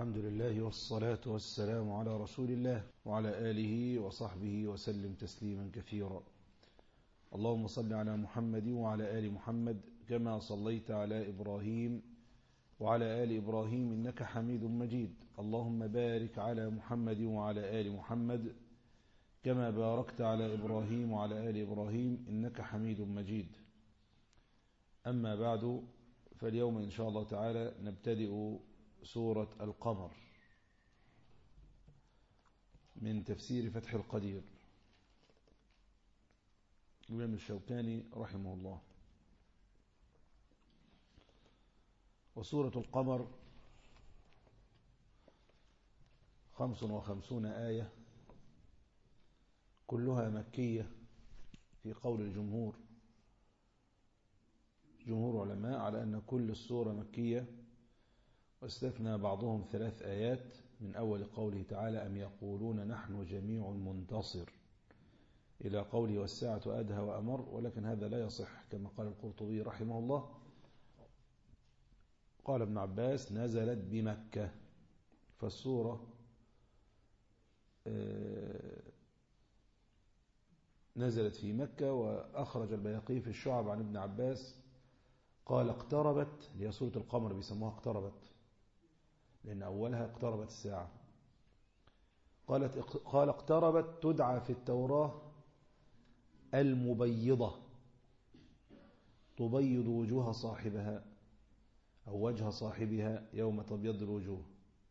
الحمد لله والصلاة والسلام على رسول الله وعلى آله وصحبه وسلم تسليما كثيرا اللهم صل على محمد وعلى آل محمد كما صليت على إبراهيم وعلى آل إبراهيم إنك حميد مجيد اللهم بارك على محمد وعلى آل محمد كما باركت على إبراهيم وعلى آل إبراهيم إنك حميد مجيد أما بعد فاليوم إن شاء الله تعالى نبتدئ سورة القمر من تفسير فتح القدير الإمام الشوكاني رحمه الله وسورة القمر خمس وخمسون آية كلها مكية في قول الجمهور جمهور علماء على أن كل السورة مكية واستثنى بعضهم ثلاث آيات من أول قوله تعالى أم يقولون نحن جميع منتصر إلى قوله والساعة أدهى وأمر ولكن هذا لا يصح كما قال القرطبي رحمه الله قال ابن عباس نزلت بمكة فالسورة نزلت في مكة وأخرج البيقي في الشعب عن ابن عباس قال اقتربت هي سورة القمر بيسموها اقتربت لأن أولها اقتربت الساعة قالت قال اقتربت تدعى في التوراة المبيضة تبيض وجوه صاحبها أو وجه صاحبها يوم تبيض الوجوه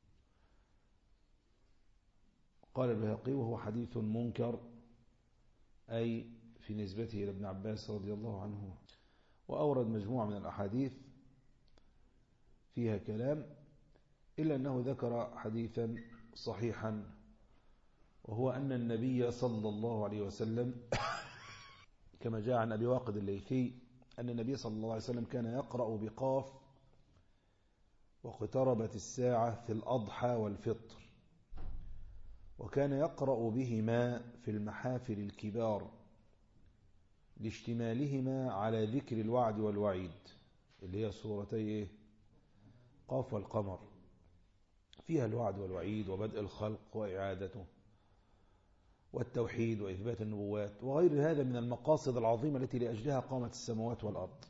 قال البهقي وهو حديث منكر أي في نسبته إلى ابن عباس رضي الله عنه وأورد مجموعة من الأحاديث فيها كلام إلا أنه ذكر حديثا صحيحا وهو أن النبي صلى الله عليه وسلم كما جاء عن أبي واقد الليثي أن النبي صلى الله عليه وسلم كان يقرأ بقاف واقتربت الساعة في الأضحى والفطر وكان يقرأ بهما في المحافل الكبار لاشتمالهما على ذكر الوعد والوعيد اللي هي سورتي قاف والقمر فيها الوعد والوعيد وبدء الخلق وإعادته والتوحيد وإثبات النبوات وغير هذا من المقاصد العظيمة التي لأجلها قامت السماوات والأرض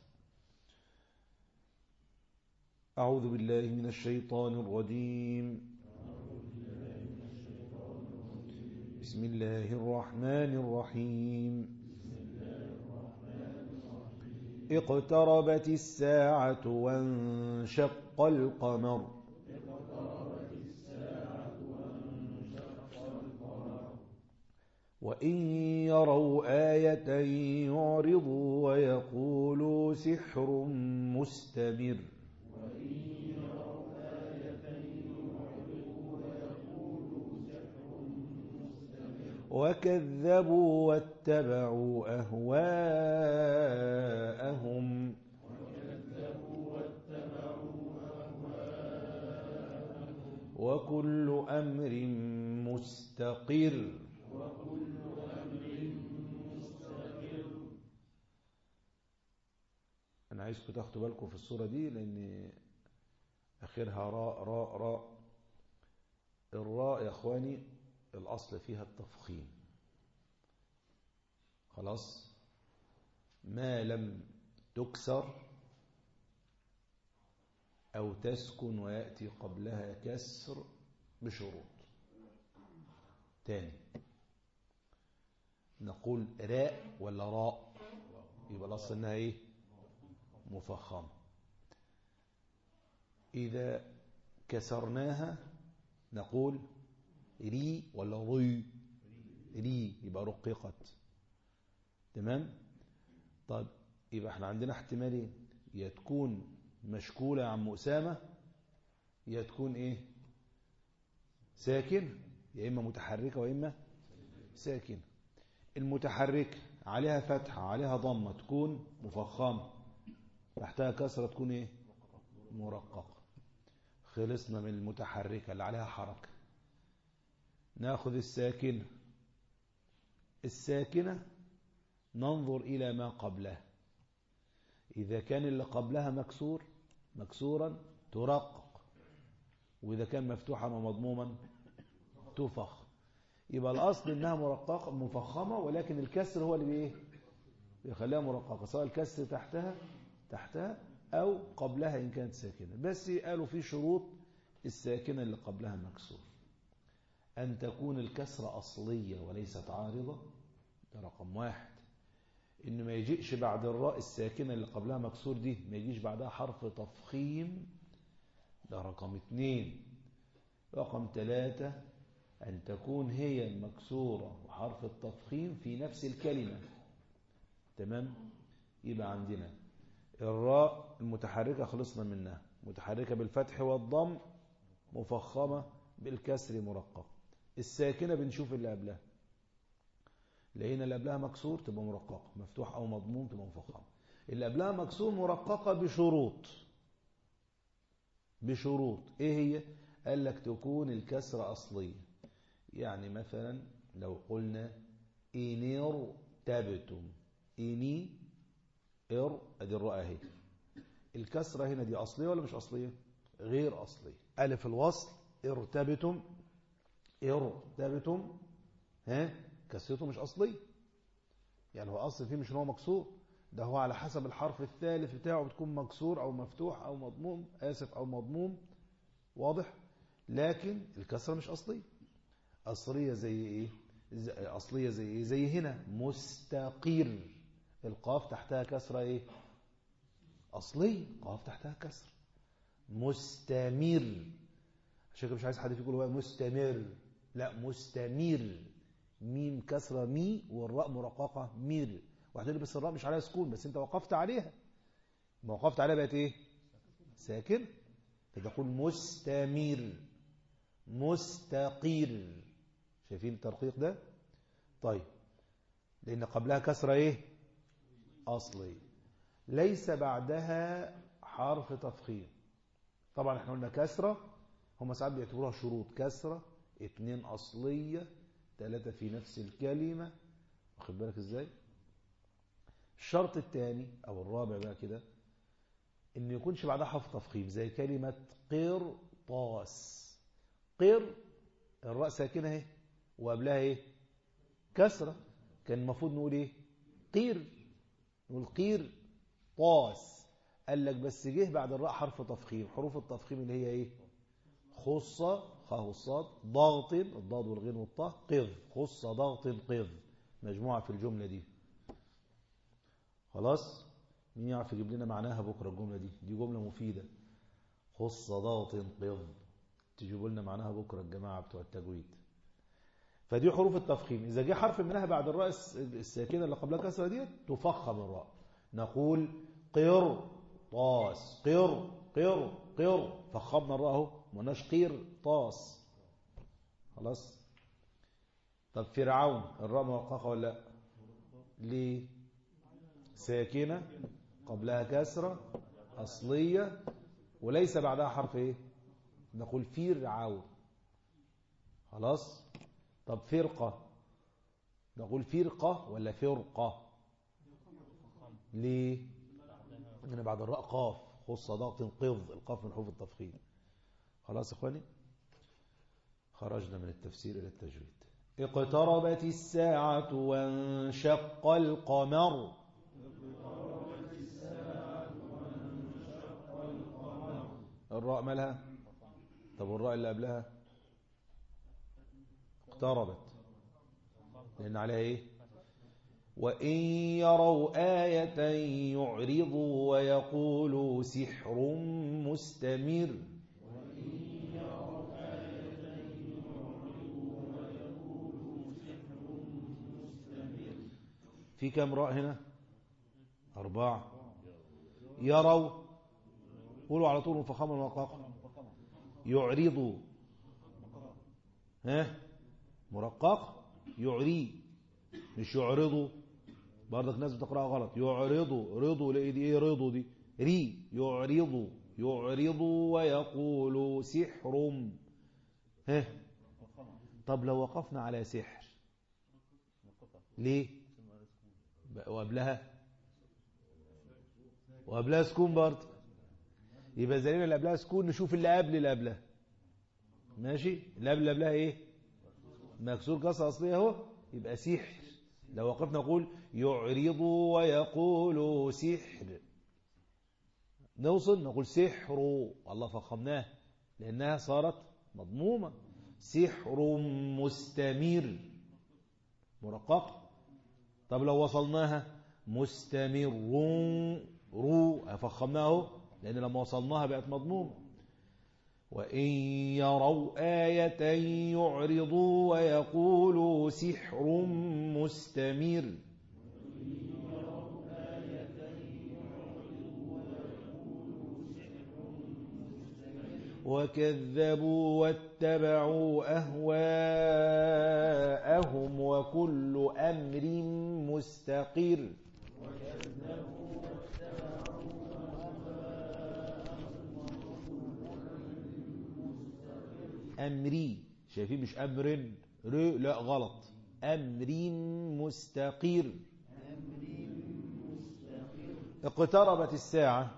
أعوذ بالله من الشيطان الرجيم بسم الله الرحمن الرحيم اقتربت الساعة وانشق القمر وإن يروا آية يعرضوا ويقولوا سحر مستمر وكذبوا واتبعوا أهواءهم وكل أمر مستقر أنا عايزكم تاخدوا بالكم في الصورة دي لأن آخرها راء راء راء الراء يا أخواني الأصل فيها التفخيم خلاص ما لم تكسر أو تسكن ويأتي قبلها كسر بشروط تاني نقول راء ولا راء يبقى الأصل أنها إيه مفخمة إذا كسرناها نقول ري ولا ري ري يبقى رققت تمام طيب يبقى احنا عندنا احتمالين يا تكون مشكولة عن أسامة يا تكون ايه ساكن يا إما متحركة وإما ساكن المتحركة عليها فتحة عليها ضمة تكون مفخمة تحتها كسرة تكون ايه مرققة خلصنا من المتحركة اللي عليها حركة ناخذ الساكنة الساكنة ننظر إلى ما قبله إذا كان اللي قبلها مكسور مكسورا ترقق وإذا كان مفتوحا ومضموما تفخ يبقى الأصل إنها مرققة مفخمة ولكن الكسر هو اللي بإيه يخليها مرققة سواء الكسر تحتها تحتها أو قبلها إن كانت ساكنة بس قالوا في شروط الساكنة اللي قبلها مكسور أن تكون الكسرة أصلية وليست عارضة ده رقم واحد إن ما يجيش بعد الراء الساكنة اللي قبلها مكسور دي ما يجيش بعدها حرف تفخيم ده رقم اتنين رقم ثلاثة أن تكون هي المكسورة وحرف التفخيم في نفس الكلمة تمام يبقى عندنا الراء المتحركة خلصنا منها متحركة بالفتح والضم مفخمة بالكسر مرقق الساكنة بنشوف اللي قبلها لقينا اللي قبلها مكسور تبقى مرققة مفتوح أو مضموم تبقى مفخمة اللي قبلها مكسور مرققة بشروط بشروط ايه هي قال لك تكون الكسرة أصلية يعني مثلا لو قلنا إنير تبتم إني إر أدي الرأى اهي الكسرة هنا دي أصلية ولا مش أصلية غير أصلية ألف الوصل ارتبتم ارتبتم ها كسرته مش أصلي يعني هو أصل فيه مش هو مكسور ده هو على حسب الحرف الثالث بتاعه بتكون مكسور أو مفتوح أو مضموم آسف أو مضموم واضح لكن الكسرة مش أصلية أصلية زي إيه أصلية زي إيه زي هنا مستقير القاف تحتها كسرة إيه أصلية قاف تحتها كسر مستمر عشان كده مش عايز حد يقول هو مستمر لا مستمر ميم كسرة مي والراء مرققة مير واحد بس الراء مش عليها سكون بس انت وقفت عليها ما وقفت عليها بقت ايه ساكن فتقول مستمر مستقير شايفين الترقيق ده طيب لان قبلها كسرة ايه اصلي ليس بعدها حرف تفخيم طبعا احنا قلنا كسرة هم ساعات بيعتبروها شروط كسرة اتنين أصلية ثلاثة في نفس الكلمة واخد بالك ازاي الشرط الثاني او الرابع بقى كده ان يكونش بعدها حرف تفخيم زي كلمة قرطاس قر الراء ساكنة اهي وقبلها ايه كسرة كان المفروض نقول ايه قير نقول قير طاس قال لك بس جه بعد الراء حرف تفخيم حروف التفخيم اللي هي ايه خصة خاء والصاد ضغط الضاد والغين والطاء قض خصة ضغط قض مجموعة في الجملة دي خلاص مين يعرف يجيب لنا معناها بكرة الجملة دي دي جملة مفيدة خصة ضغط قض تجيبوا لنا معناها بكرة الجماعة بتوع التجويد فدي حروف التفخيم إذا جه حرف منها بعد الراء الساكنة اللي قبلها كسرة دي تفخم الراء نقول قر طاس قر قر قر فخمنا الراء اهو ما قير طاس خلاص طب فرعون الراء موققه ولا لا ليه ساكنه قبلها كسره اصليه وليس بعدها حرف ايه نقول فرعون خلاص طب فرقه نقول فرقه ولا فرقه ليه لان بعد الراء قاف خص ضغط قض القاف من حروف التفخيم خلاص اخواني خرجنا من التفسير الى التجويد اقتربت الساعة وانشق القمر الراء مالها طب والراء اللي قبلها اقتربت لأن عليها ايه وإن يروا آية يعرضوا ويقولوا سحر مستمر في كم راء هنا أربعة يروا قولوا على طول مفخمة مرققة يعرضوا ها مرقق يعري مش يعرضوا برضك ناس بتقراها غلط يعرضوا رضوا لقي دي ايه رضوا دي ري يعرضوا يعرضوا ويقولوا سحر ها طب لو وقفنا على سحر ليه وقبلها وقبلها سكون برضه يبقى زي اللي قبلها سكون نشوف اللي قبل اللي قبلها ماشي لبلب لها ايه مكسور كسر اصليه اهو يبقى سحر لو وقفنا نقول يعرض ويقول سحر نوصل نقول سحر الله فخمناه لأنها صارت مضمومة سحر مستمر مرقق طب لو وصلناها مستمر رو فخمناه لأن لما وصلناها بقت مضمومة وإن يروا آية يعرضوا ويقولوا سحر مستمر وكذبوا واتبعوا أهواءهم وكل أمر مستقر أمري شايفين مش أمر ر لا غلط أمر مستقر اقتربت الساعة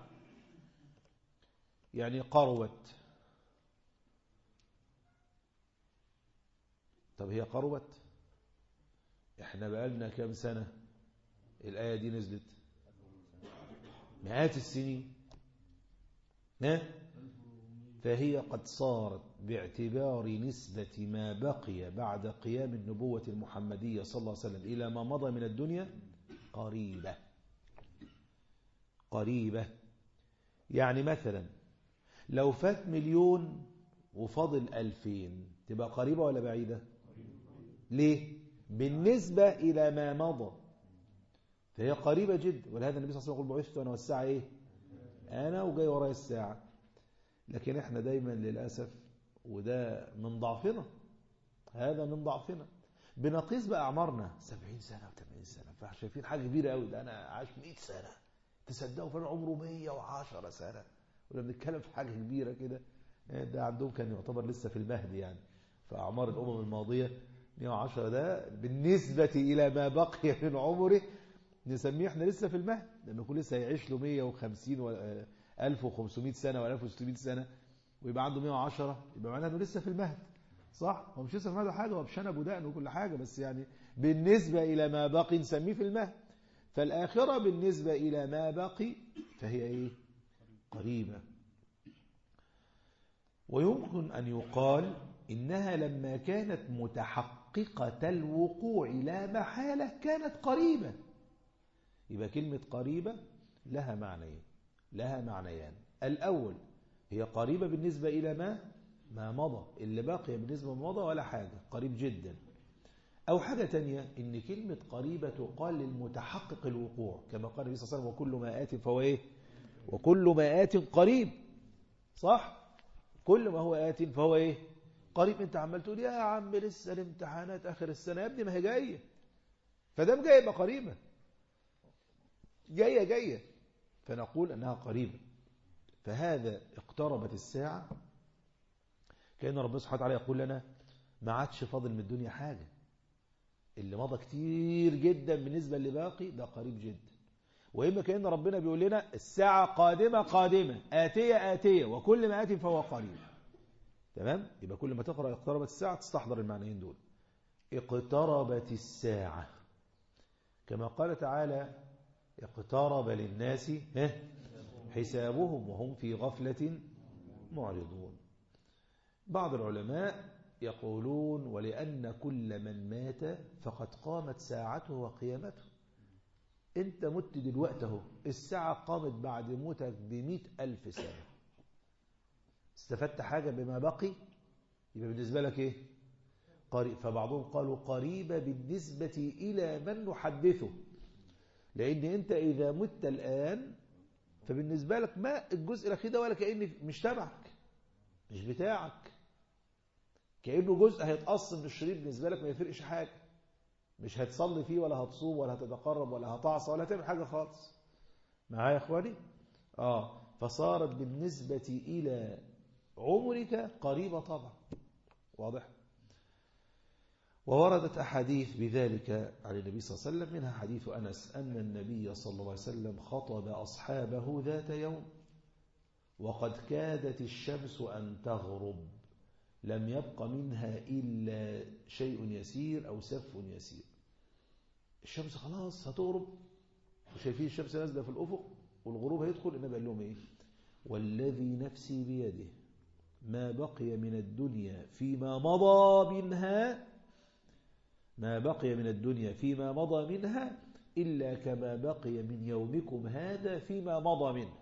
يعني قربت طب هي قربت احنا بقالنا كام سنة الآية دي نزلت مئات السنين ها فهي قد صارت باعتبار نسبة ما بقي بعد قيام النبوة المحمدية صلى الله عليه وسلم إلى ما مضى من الدنيا قريبة قريبة يعني مثلا لو فات مليون وفضل ألفين تبقى قريبة ولا بعيدة ليه بالنسبة إلى ما مضى فهي قريبة جدا ولهذا النبي صلى الله عليه وسلم يقول بعثت أنا والساعة إيه أنا وجاي ورايا الساعة لكن احنا دايما للأسف وده من ضعفنا هذا من ضعفنا بنقيس بقى أعمارنا 70 سنة و80 سنة فشايفين حاجة كبيرة قوي ده أنا عاش 100 سنة تصدقوا فأنا عمره 110 سنة ولما بنتكلم في حاجة كبيرة كده ده عندهم كان يعتبر لسه في المهد يعني فأعمار الأمم الماضية 110 ده بالنسبة إلى ما بقي من عمره نسميه احنا لسه في المهد لأنه يكون لسه هيعيش له 150 و 1500 سنة ولا 1600 سنة ويبقى عنده 110 يبقى معناه انه لسه في المهد صح هو مش لسه في المهد حاجة هو بشنب ودقن وكل حاجة بس يعني بالنسبة إلى ما بقي نسميه في المهد فالآخرة بالنسبة إلى ما بقي فهي إيه قريبة ويمكن أن يقال إنها لما كانت متحققة الوقوع لا محالة كانت قريبة يبقى كلمة قريبة لها معنيين لها معنيان الأول هي قريبة بالنسبة إلى ما ما مضى اللي باقي بالنسبة ما مضى ولا حاجة قريب جدا أو حاجة تانية إن كلمة قريبة تقال للمتحقق الوقوع كما قال النبي صلى الله عليه وسلم وكل ما آت فهو إيه وكل ما آت قريب صح كل ما هو آت فهو إيه قريب أنت عمال تقول يا عم لسه الامتحانات آخر السنة يا ابني ما هي جاية فدام جاية يبقى قريبة جاية جاية فنقول أنها قريبة فهذا اقتربت الساعة كأن ربنا سبحانه وتعالى يقول لنا ما عادش فاضل من الدنيا حاجة اللي مضى كتير جدا بالنسبة اللي باقي ده قريب جدا وإما كأن ربنا بيقول لنا الساعة قادمة قادمة آتية آتية وكل ما آتي فهو قريب تمام يبقى كل ما تقرأ اقتربت الساعة تستحضر المعنيين دول اقتربت الساعة كما قال تعالى اقترب للناس حسابهم وهم في غفلة معرضون بعض العلماء يقولون ولأن كل من مات فقد قامت ساعته وقيامته انت مت دلوقتي اهو الساعة قامت بعد موتك بمئة ألف سنة استفدت حاجة بما بقي يبقى بالنسبة لك ايه قريب فبعضهم قالوا قريبة بالنسبة إلى من نحدثه لأن أنت إذا مت الآن فبالنسبة لك ما الجزء الأخير ده ولا كأن مش تبعك مش بتاعك كأنه جزء هيتقسم في الشريط بالنسبة لك ما يفرقش حاجة مش هتصلي فيه ولا هتصوم ولا هتتقرب ولا هتعصى ولا هتعمل حاجة خالص معايا يا إخواني آه فصارت بالنسبة إلى عمرك قريبة طبعا واضح ووردت أحاديث بذلك عن النبي صلى الله عليه وسلم منها حديث أنس أن النبي صلى الله عليه وسلم خطب أصحابه ذات يوم وقد كادت الشمس أن تغرب لم يبق منها إلا شيء يسير أو سف يسير الشمس خلاص هتغرب وشايفين الشمس نازلة في الأفق والغروب هيدخل النبي قال لهم إيه والذي نفسي بيده ما بقي من الدنيا فيما مضى منها ما بقي من الدنيا فيما مضى منها إلا كما بقي من يومكم هذا فيما مضى منه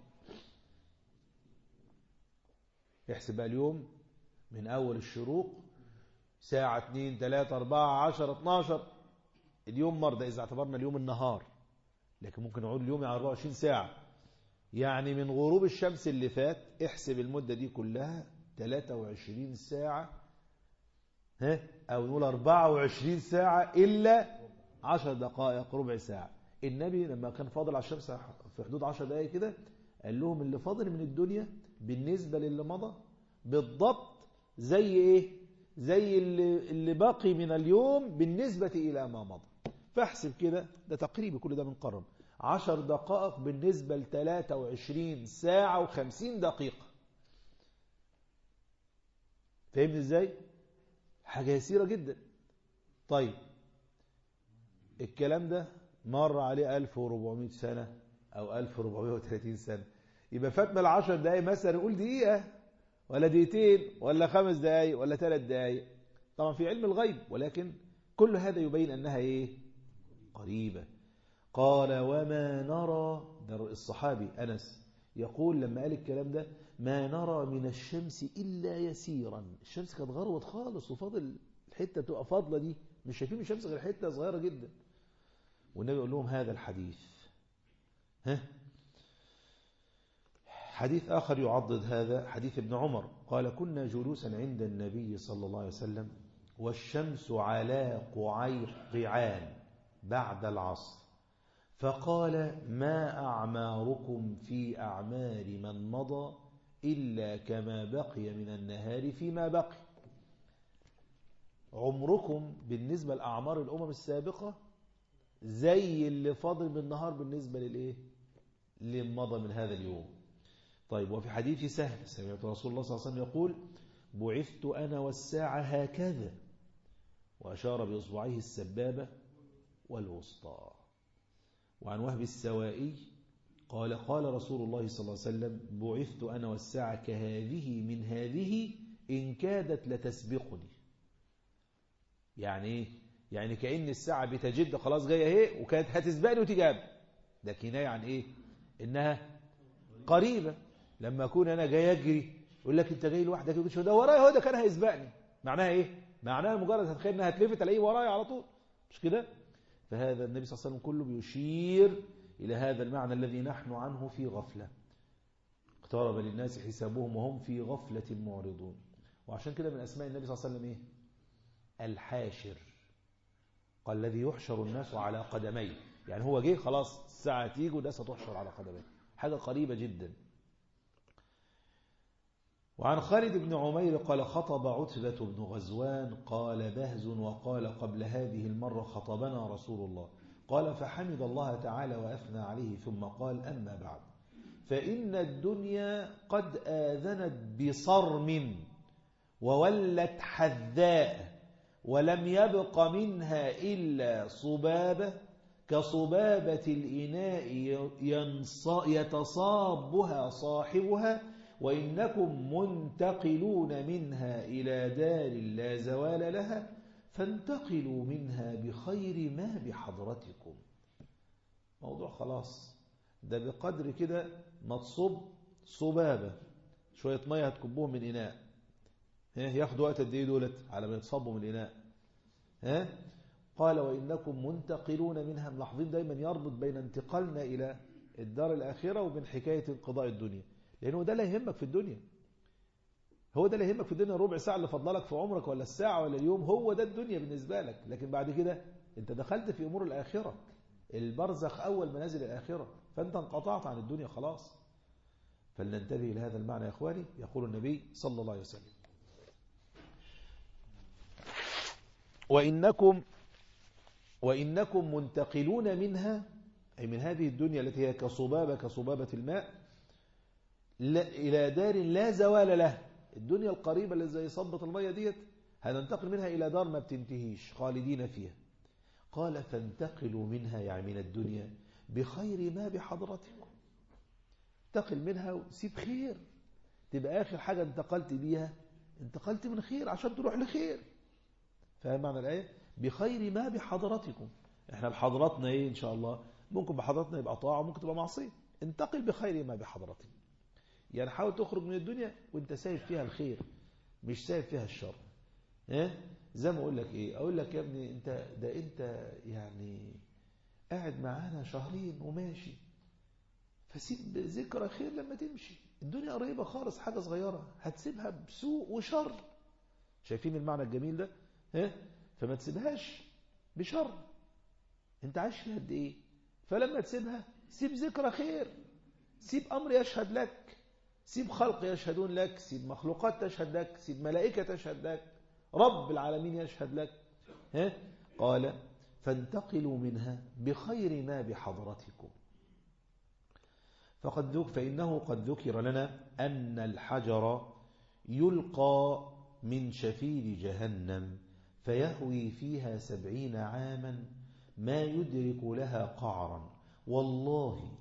احسب بقى اليوم من أول الشروق ساعة 2 3 4 10 12 اليوم مرضى إذا اعتبرنا اليوم النهار لكن ممكن نقول اليوم 24 ساعة يعني من غروب الشمس اللي فات احسب المدة دي كلها 23 ساعة ها أو نقول 24 ساعة إلا 10 دقائق ربع ساعة النبي لما كان فاضل على الشمس في حدود 10 دقائق كده قال لهم اللي فاضل من الدنيا بالنسبة للي مضى بالضبط زي ايه زي اللي, اللي باقي من اليوم بالنسبة إلى ما مضى فاحسب كده ده تقريبا كل ده بنقرب 10 دقائق بالنسبة ل 23 ساعة و50 دقيقة فهمت ازاي حاجة يسيرة جدا طيب الكلام ده مر عليه 1400 سنة أو 1430 سنة يبقى فاتنا العشر دقايق مثلا نقول دقيقة ولا دقيقتين ولا خمس دقايق ولا ثلاث دقايق طبعا في علم الغيب ولكن كل هذا يبين أنها إيه قريبة قال وما نرى ده الصحابي أنس يقول لما قال الكلام ده ما نرى من الشمس إلا يسيرا الشمس كانت غربت خالص وفاضل الحتة تبقى فاضلة دي مش شايفين الشمس غير حتة صغيرة جدا والنبي يقول لهم هذا الحديث ها حديث آخر يعضد هذا حديث ابن عمر قال كنا جلوسا عند النبي صلى الله عليه وسلم والشمس على قعير قعان بعد العصر فقال ما أعماركم في أعمار من مضى إلا كما بقي من النهار فيما بقي عمركم بالنسبة لأعمار الأمم السابقة زي اللي فاضل من النهار بالنسبة للإيه اللي مضى من هذا اليوم طيب وفي حديث سهل سمعت رسول الله صلى الله عليه وسلم يقول بعثت أنا والساعة هكذا وأشار بإصبعيه السبابة والوسطى وعن وهب السوائي قال قال رسول الله صلى الله عليه وسلم بعثت أنا والساعة كهذه من هذه إن كادت لتسبقني يعني ايه يعني كأن الساعة بتجد خلاص جاية اهي وكانت هتسبقني وتجاب ده كناية عن ايه انها قريبة لما اكون انا جاي اجري يقول لك انت جاي لوحدك يقول ده ورايا هو ده كان هيسبقني معناها ايه معناها مجرد هتخيل انها هتلفت الاقيه ورايا على طول مش كده فهذا النبي صلى الله عليه وسلم كله بيشير إلى هذا المعنى الذي نحن عنه في غفلة اقترب للناس حسابهم وهم في غفلة معرضون وعشان كده من أسماء النبي صلى الله عليه وسلم إيه؟ الحاشر قال الذي يحشر الناس على قدميه يعني هو جه خلاص الساعة تيجي وده ستحشر على قدميه حاجة قريبة جدا وعن خالد بن عمير قال خطب عتبة بن غزوان قال بهز وقال قبل هذه المرة خطبنا رسول الله قال فحمد الله تعالى وأثنى عليه ثم قال أما بعد فإن الدنيا قد آذنت بصرم وولت حذاء ولم يبق منها إلا صبابة كصبابة الإناء يتصابها صاحبها وإنكم منتقلون منها إلى دار لا زوال لها فانتقلوا منها بخير ما بحضرتكم موضوع خلاص ده بقدر كده ما تصب صبابة شوية مية هتكبوهم من إناء ها ياخدوا وقت قد ايه دولت على ما يتصبوا من الإناء ها قال وإنكم منتقلون منها ملاحظين دايما يربط بين انتقالنا إلى الدار الآخرة وبين حكاية انقضاء الدنيا لأنه ده لا يهمك في الدنيا هو ده اللي يهمك في الدنيا الربع ساعة اللي فضلك في عمرك ولا الساعة ولا اليوم هو ده الدنيا بالنسبة لك لكن بعد كده انت دخلت في أمور الآخرة البرزخ أول منازل الآخرة فأنت انقطعت عن الدنيا خلاص فلننتبه لهذا المعنى يا إخواني يقول النبي صلى الله عليه وسلم وإنكم وإنكم منتقلون منها أي من هذه الدنيا التي هي كصبابة كصبابة الماء إلى دار لا زوال له الدنيا القريبة اللي زي صبة المية ديت هننتقل منها إلى دار ما بتنتهيش خالدين فيها قال فانتقلوا منها يعني من الدنيا بخير ما بحضرتكم انتقل منها وسيب خير تبقى آخر حاجة انتقلت بيها انتقلت من خير عشان تروح لخير فاهم معنى الآية بخير ما بحضرتكم احنا بحضراتنا ايه ان شاء الله ممكن بحضراتنا يبقى طاعة وممكن تبقى معصية انتقل بخير ما بحضرتك يعني حاول تخرج من الدنيا وانت سايب فيها الخير مش سايب فيها الشر اه؟ زي ما اقول لك ايه اقول لك يا ابني انت ده انت يعني قاعد معانا شهرين وماشي فسيب ذكرى خير لما تمشي الدنيا قريبة خالص حاجة صغيرة هتسيبها بسوء وشر شايفين المعنى الجميل ده ها فما تسيبهاش بشر انت عايش فيها قد ايه فلما تسيبها سيب ذكرى خير سيب امر يشهد لك سيب خلق يشهدون لك سيب مخلوقات تشهد لك سيب ملائكة تشهد لك رب العالمين يشهد لك ها قال فانتقلوا منها بخير ما بحضرتكم فقد ذك فإنه قد ذكر لنا أن الحجر يلقى من شفير جهنم فيهوي فيها سبعين عاما ما يدرك لها قعرا والله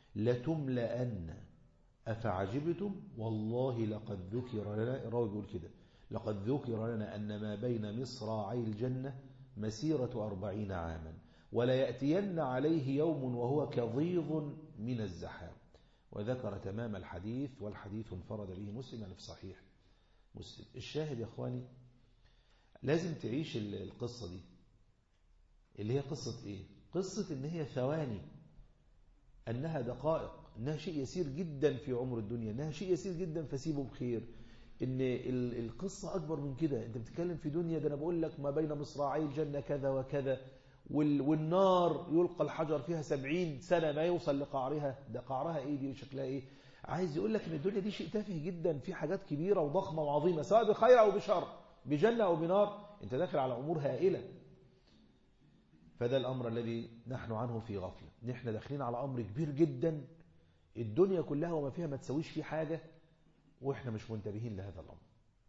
لتملأن أفعجبتم والله لقد ذكر لنا الراوي بيقول كده لقد ذكر لنا أن ما بين مصراعي الجنة مسيرة أربعين عاما ولا يأتين عليه يوم وهو كظيظ من الزحام وذكر تمام الحديث والحديث انفرد به مسلم يعني في صحيح مسلم الشاهد يا أخواني لازم تعيش القصة دي اللي هي قصة إيه قصة إن هي ثواني أنها دقائق إنها شيء يسير جدا في عمر الدنيا إنها شيء يسير جدا فسيبه بخير إن القصة أكبر من كده أنت بتتكلم في دنيا ده أنا بقول لك ما بين مصراعي الجنة كذا وكذا والنار يلقى الحجر فيها سبعين سنة ما يوصل لقعرها ده قعرها إيه دي شكلها إيه عايز يقول لك إن الدنيا دي شيء تافه جدا في حاجات كبيرة وضخمة وعظيمة سواء بخير أو بشر بجنة أو بنار أنت داخل على أمور هائلة فده الأمر الذي نحن عنه في غفلة نحن داخلين على أمر كبير جدا الدنيا كلها وما فيها ما تسويش فيه حاجة وإحنا مش منتبهين لهذا الأمر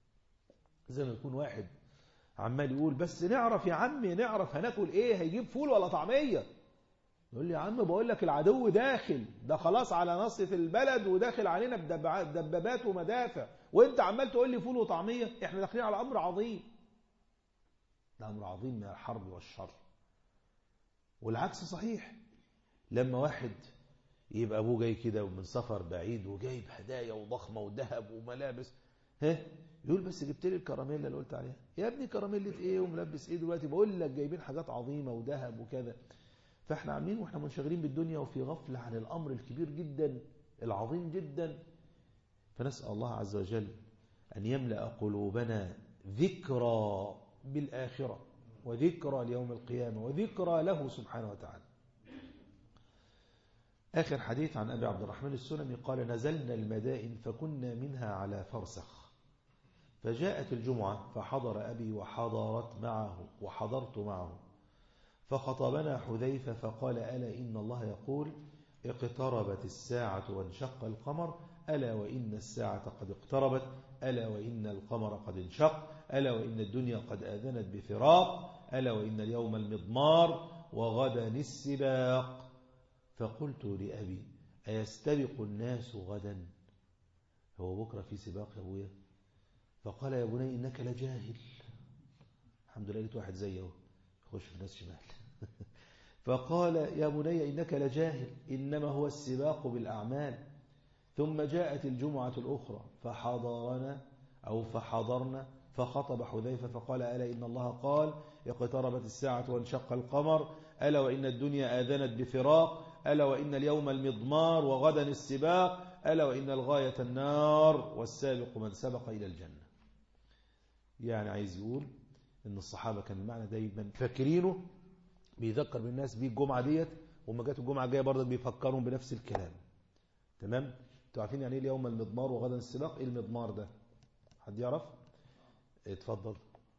زي ما يكون واحد عمال يقول بس نعرف يا عمي نعرف هناكل ايه هيجيب فول ولا طعمية يقول لي يا عم بقول لك العدو داخل ده خلاص على نصف البلد وداخل علينا بدبابات ومدافع وانت عمال تقول لي فول وطعمية احنا داخلين على امر عظيم ده امر عظيم من الحرب والشر والعكس صحيح لما واحد يبقى ابوه جاي كده ومن سفر بعيد وجايب هدايا وضخمه وذهب وملابس ها يقول بس جبت لي الكراميلا اللي قلت عليها يا ابني كراميلة ايه وملبس ايه دلوقتي بقول لك جايبين حاجات عظيمة وذهب وكذا فاحنا عاملين واحنا منشغلين بالدنيا وفي غفلة عن الامر الكبير جدا العظيم جدا فنسأل الله عز وجل أن يملأ قلوبنا ذكرى بالآخرة وذكرى ليوم القيامة وذكرى له سبحانه وتعالى آخر حديث عن أبي عبد الرحمن السلمي قال نزلنا المدائن فكنا منها على فرسخ فجاءت الجمعة فحضر أبي وحضرت معه وحضرت معه فخطبنا حذيفة فقال ألا إن الله يقول اقتربت الساعة وانشق القمر ألا وإن الساعة قد اقتربت ألا وإن القمر قد انشق ألا وإن الدنيا قد آذنت بفراق ألا وإن اليوم المضمار وغدا السباق فقلت لأبي أيستبق الناس غدا هو بكرة في سباق يا أبويا فقال يا بني إنك لجاهل الحمد لله لقيت واحد زيه يخش في ناس شمال فقال يا بني إنك لجاهل إنما هو السباق بالأعمال ثم جاءت الجمعة الأخرى فحضرنا أو فحضرنا فخطب حذيفة فقال ألا إن الله قال اقتربت الساعة وانشق القمر ألا وإن الدنيا آذنت بفراق ألا وإن اليوم المضمار وغدا السباق ألا وإن الغاية النار والسابق من سبق إلى الجنة يعني عايز يقول إن الصحابة كان المعنى دايما فاكرينه بيذكر بالناس بيه الجمعة ديت وما جات الجمعة الجاية برضك بيفكرهم بنفس الكلام تمام انتوا عارفين يعني ايه اليوم المضمار وغدا السباق ايه المضمار ده حد يعرف اتفضل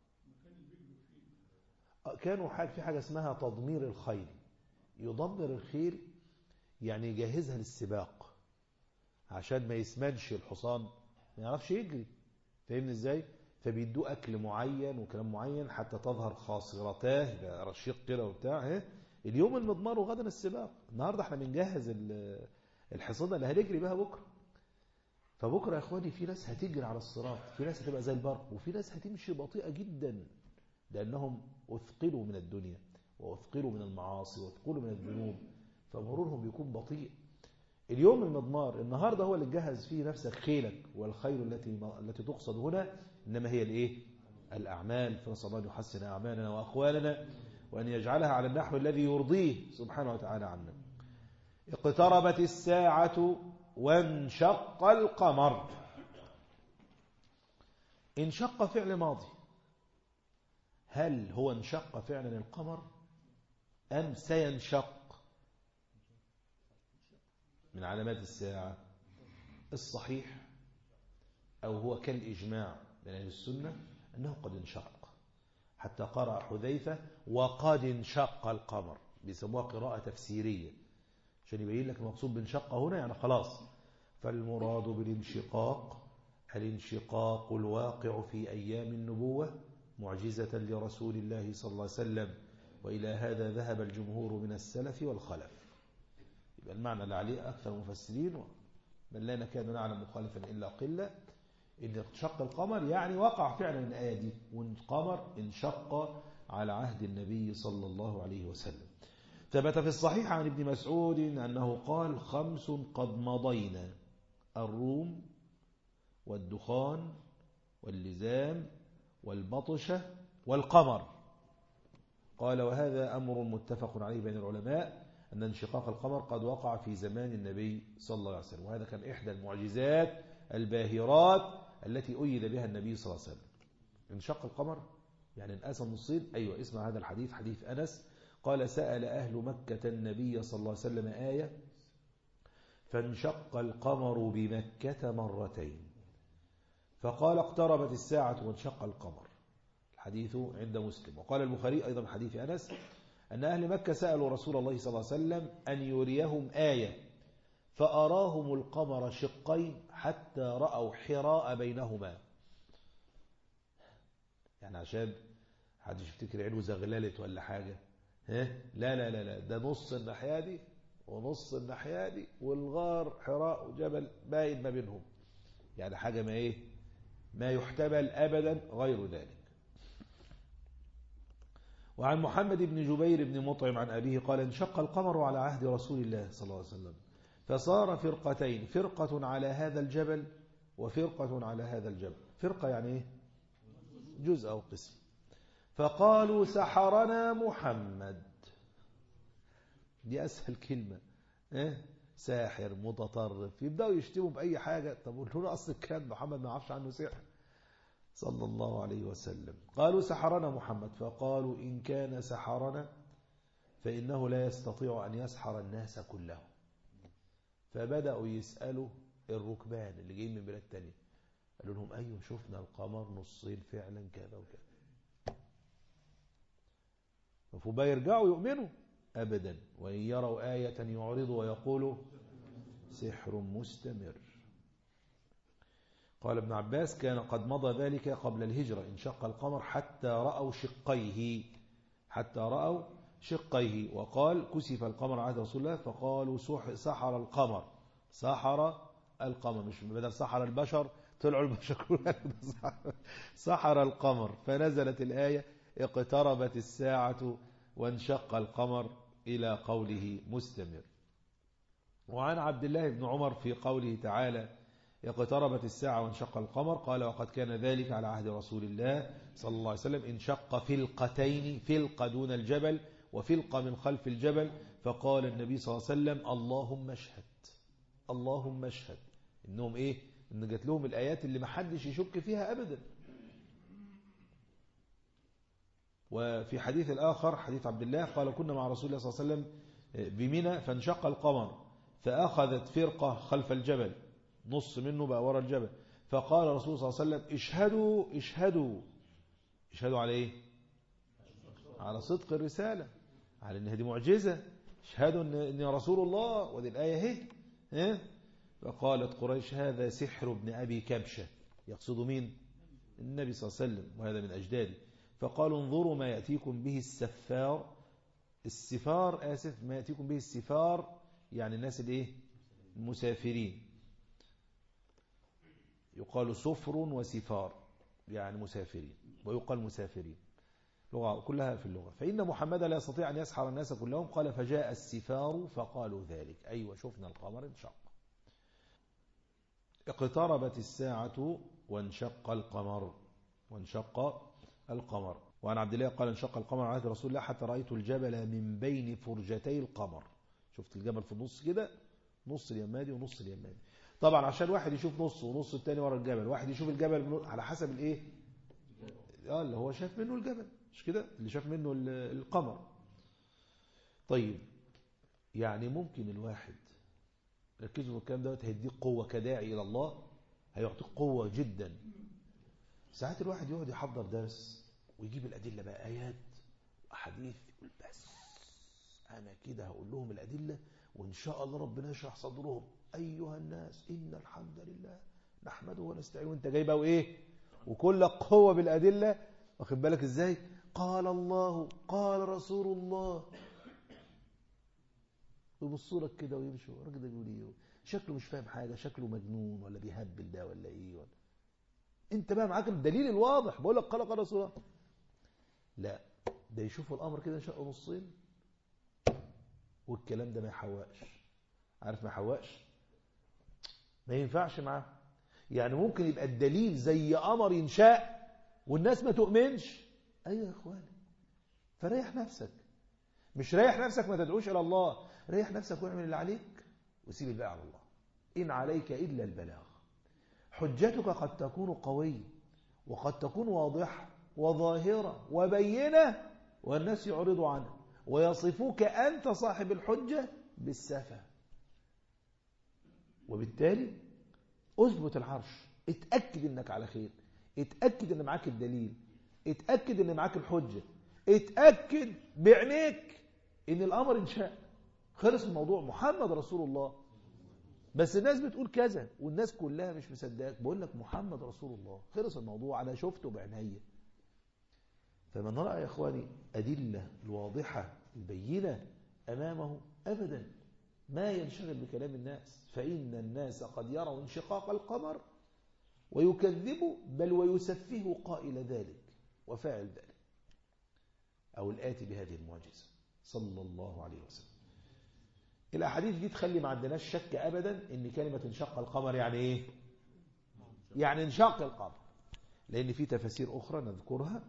كانوا حاجة في حاجة اسمها تضمير الخيل يضمر الخيل يعني يجهزها للسباق عشان ما يسمنش الحصان ما يعرفش يجري فاهمني ازاي فبيدوه اكل معين وكلام معين حتى تظهر خاصرتاه يبقى رشيق كده وبتاع ها اليوم المضمار وغدا السباق النهارده احنا بنجهز ال- الحصانه اللي هنجري بها بكره فبكره يا اخواني في ناس هتجري على الصراط في ناس هتبقى زي البرق وفي ناس هتمشي بطيئه جدا لانهم اثقلوا من الدنيا واثقلوا من المعاصي واثقلوا من الذنوب فمرورهم بيكون بطيء اليوم المضمار النهارده هو اللي تجهز فيه نفسك خيلك والخيل التي التي تقصد هنا انما هي الايه الاعمال فنسال الله ان يحسن اعمالنا واقوالنا وان يجعلها على النحو الذي يرضيه سبحانه وتعالى عنا اقتربت الساعه وانشق القمر انشق فعل ماضي هل هو انشق فعلا القمر ام سينشق من علامات الساعة الصحيح أو هو كالإجماع من أهل السنة أنه قد انشق حتى قرأ حذيفة وقد انشق القمر بيسموها قراءة تفسيرية عشان يبين لك المقصود بانشق هنا يعني خلاص فالمراد بالانشقاق الانشقاق الواقع في أيام النبوة معجزة لرسول الله صلى الله عليه وسلم وإلى هذا ذهب الجمهور من السلف والخلف يبقى المعنى اللي عليه أكثر المفسرين بل لا نكاد نعلم مخالفا إلا قلة إن انشق القمر يعني وقع فعلا الآية دي والقمر انشق على عهد النبي صلى الله عليه وسلم ثبت في الصحيح عن ابن مسعود أنه قال خمس قد مضينا الروم والدخان واللزام والبطشة والقمر قال وهذا أمر متفق عليه بين العلماء أن انشقاق القمر قد وقع في زمان النبي صلى الله عليه وسلم وهذا كان إحدى المعجزات الباهرات التي أيد بها النبي صلى الله عليه وسلم انشق القمر يعني انقسم نصين أيوة اسمع هذا الحديث حديث أنس قال سأل أهل مكة النبي صلى الله عليه وسلم آية فانشق القمر بمكة مرتين فقال اقتربت الساعة وانشق القمر الحديث عند مسلم وقال البخاري أيضا حديث أنس أن أهل مكة سألوا رسول الله صلى الله عليه وسلم أن يريهم آية فأراهم القمر شقين حتى رأوا حراء بينهما يعني عشان حد يفتكر عينه زغللت ولا حاجة ها؟ لا لا لا لا ده نص الناحية دي ونص الناحية دي والغار حراء وجبل باين ما بينهم يعني حاجة ما ايه ما يحتمل أبدا غير ذلك وعن محمد بن جبير بن مطعم عن أبيه قال انشق القمر على عهد رسول الله صلى الله عليه وسلم فصار فرقتين فرقة على هذا الجبل وفرقة على هذا الجبل فرقة يعني ايه جزء أو قسم فقالوا سحرنا محمد دي أسهل كلمة إيه؟ ساحر متطرف يبدأوا يشتموا بأي حاجة طب قولوا له أصل الكلام محمد ما يعرفش عنه سحر صلى الله عليه وسلم قالوا سحرنا محمد فقالوا إن كان سحرنا فإنه لا يستطيع أن يسحر الناس كلهم فبدأوا يسألوا الركبان اللي جايين من بلاد تانية قالوا لهم أيوة شفنا القمر نصين فعلا كذا وكذا فبقى يرجعوا يؤمنوا أبدا وإن يروا آية يعرضوا ويقولوا سحر مستمر قال ابن عباس كان قد مضى ذلك قبل الهجرة انشق القمر حتى رأوا شقيه حتى رأوا شقيه وقال كسف القمر عهد رسول الله فقالوا سحر القمر سحر القمر مش بدل سحر البشر طلعوا البشر سحر القمر فنزلت الآية اقتربت الساعة وانشق القمر إلى قوله مستمر وعن عبد الله بن عمر في قوله تعالى اقتربت الساعة وانشق القمر قال وقد كان ذلك على عهد رسول الله صلى الله عليه وسلم انشق فلقتين فلقة دون الجبل وفلقة من خلف الجبل فقال النبي صلى الله عليه وسلم اللهم اشهد اللهم اشهد انهم ايه ان جات لهم الايات اللي ما حدش يشك فيها ابدا وفي حديث الآخر حديث عبد الله قال كنا مع رسول الله صلى الله عليه وسلم بمنى فانشق القمر فأخذت فرقة خلف الجبل نص منه بقى ورا الجبل فقال رسول صلى الله عليه وسلم اشهدوا اشهدوا اشهدوا على ايه على صدق الرسالة على ان هذه معجزة اشهدوا ان اني رسول الله ودي الآية اهي ها فقالت قريش هذا سحر ابن أبي كبشة يقصد مين النبي صلى الله عليه وسلم وهذا من أجداده فقالوا انظروا ما يأتيكم به السفار السفار آسف ما يأتيكم به السفار يعني الناس الايه المسافرين يقال سفر وسفار يعني مسافرين ويقال مسافرين لغة كلها في اللغة فإن محمد لا يستطيع أن يسحر الناس كلهم قال فجاء السفار فقالوا ذلك أيوة شفنا القمر انشق اقتربت الساعة وانشق القمر وانشق القمر وعن عبد الله قال انشق القمر على عهد رسول الله حتى رأيت الجبل من بين فرجتي القمر شفت الجبل في النص كده نص اليمادي ونص اليمادي طبعا عشان واحد يشوف نص ونص التاني ورا الجبل واحد يشوف الجبل على حسب الايه اه اللي هو شاف منه الجبل مش كده اللي شاف منه القمر طيب يعني ممكن الواحد ركزوا في الكلام دوت هيديك قوة كداعي إلى الله هيعطيك قوة جدا ساعات الواحد يقعد يحضر درس ويجيب الأدلة بقى آيات وأحاديث يقول بس أنا كده هقول لهم الأدلة وإن شاء الله ربنا يشرح صدرهم أيها الناس إن الحمد لله نحمده ونستعين وانت جايبه وإيه وكل قوة بالأدلة واخد بالك إزاي قال الله قال رسول الله ويبصوا لك كده ويمشوا الراجل ده بيقول ايه شكله مش فاهم حاجه شكله مجنون ولا بيهبل ده ولا ايه ولا انت بقى معاك الدليل الواضح بقول لك قال قال رسول الله لا ده يشوف الامر كده شق نصين والكلام ده ما يحوقش عارف ما يحوقش ما ينفعش معاه يعني ممكن يبقى الدليل زي قمر ينشاء والناس ما تؤمنش ايوه يا اخواني فريح نفسك مش ريح نفسك ما تدعوش الى الله ريح نفسك واعمل اللي عليك وسيب الباقي على الله ان عليك الا البلاغ حجتك قد تكون قويه وقد تكون واضحه وظاهره وبينه والناس يعرضوا عنها ويصفوك انت صاحب الحجه بالسفه وبالتالي اثبت العرش اتاكد انك على خير اتاكد ان معاك الدليل اتاكد ان معاك الحجه اتاكد بعينيك ان الامر انشاء خلص الموضوع محمد رسول الله بس الناس بتقول كذا والناس كلها مش مصدقك بقول لك محمد رسول الله خلص الموضوع انا شفته بعينيا فمن راى يا اخواني ادله الواضحه البينه امامه ابدا ما ينشغل بكلام الناس فان الناس قد يروا انشقاق القمر ويكذبوا بل ويسفهوا قائل ذلك وفاعل ذلك او الاتي بهذه المعجزه صلى الله عليه وسلم الأحاديث دي تخلي ما عندناش شك أبدا إن كلمة انشق القمر يعني إيه يعني انشق القمر لأن في تفاسير أخرى نذكرها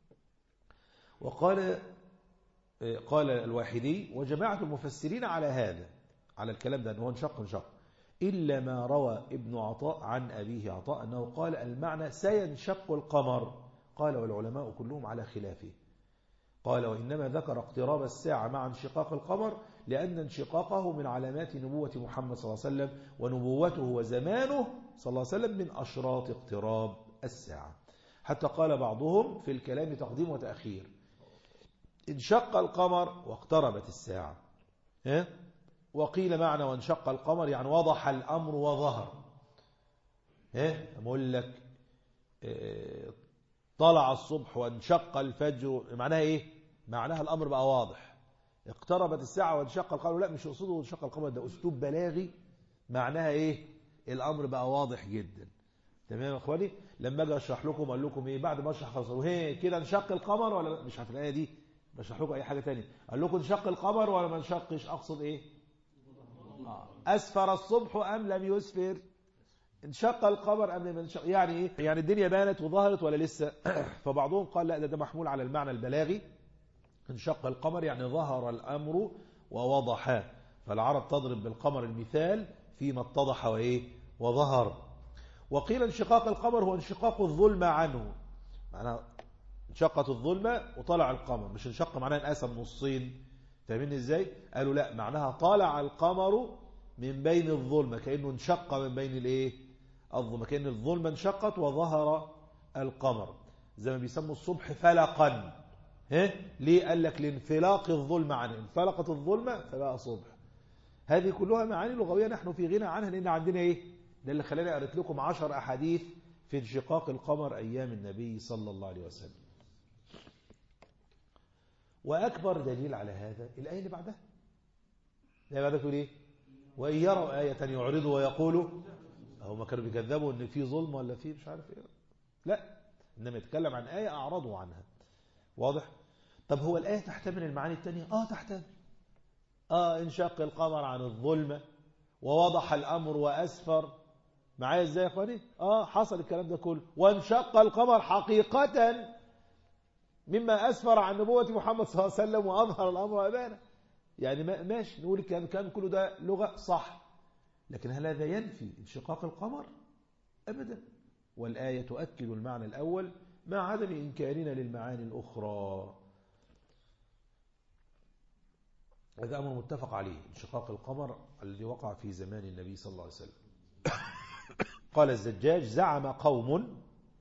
وقال قال الواحدي وجماعة المفسرين على هذا على الكلام ده أنه انشق انشق إلا ما روى ابن عطاء عن أبيه عطاء أنه قال المعنى سينشق القمر قال والعلماء كلهم على خلافه قال وإنما ذكر اقتراب الساعة مع انشقاق القمر لأن انشقاقه من علامات نبوة محمد صلى الله عليه وسلم ونبوته وزمانه صلى الله عليه وسلم من أشراط اقتراب الساعة حتى قال بعضهم في الكلام تقديم وتأخير انشق القمر واقتربت الساعة وقيل معنى وانشق القمر يعني وضح الأمر وظهر أقول لك طلع الصبح وانشق الفجر معناها ايه معناها الامر بقى واضح اقتربت الساعة وانشق القمر لا مش يقصده انشق القمر ده اسلوب بلاغي معناها ايه الامر بقى واضح جدا تمام يا اخواني لما اجي اشرح لكم اقول لكم ايه بعد ما اشرح خلاص وهي كده انشق القمر ولا مش عارف الايه دي بشرح لكم اي حاجه ثانيه اقول لكم انشق القمر ولا ما انشقش اقصد ايه اسفر الصبح ام لم يسفر انشق القمر أم لم ينشق يعني إيه؟ يعني الدنيا بانت وظهرت ولا لسه فبعضهم قال لا ده, ده محمول على المعنى البلاغي انشق القمر يعني ظهر الأمر ووضح فالعرب تضرب بالقمر المثال فيما اتضح وإيه وظهر وقيل انشقاق القمر هو انشقاق الظلمة عنه معناها انشقت الظلمة وطلع القمر مش انشق معناها انقسم نصين فاهمين ازاي قالوا لا معناها طلع القمر من بين الظلمة كأنه انشق من بين الايه الظلمة كأن الظلمة انشقت وظهر القمر زي ما بيسموا الصبح فلقا ها ليه قال لك لانفلاق الظلمة عنه انفلقت الظلمة فبقى صبح هذه كلها معاني لغوية نحن في غنى عنها لأن عندنا ايه ده اللي خلاني قريت لكم عشر أحاديث في انشقاق القمر أيام النبي صلى الله عليه وسلم وأكبر دليل على هذا الآية اللي بعدها الآية بعدها تقول إيه وإن يروا آية يعرضوا ويقولوا هم كانوا بيكذبوا إن في ظلم ولا في مش عارف إيه لا إنما يتكلم عن آية أعرضوا عنها واضح طب هو الآية تحتمل المعاني التانية آه تحتمل آه انشق القمر عن الظلمة ووضح الأمر وأسفر معايا ازاي يا اخواني اه حصل الكلام ده كله وانشق القمر حقيقة مما أسفر عن نبوة محمد صلى الله عليه وسلم وأظهر الأمر وأبانه يعني ماشي نقول الكلام كان كله ده لغة صح لكن هل هذا ينفي انشقاق القمر أبدا والآية تؤكد المعنى الأول مع عدم إنكارنا للمعاني الأخرى هذا أمر متفق عليه انشقاق القمر الذي وقع في زمان النبي صلى الله عليه وسلم قال الزجاج زعم قوم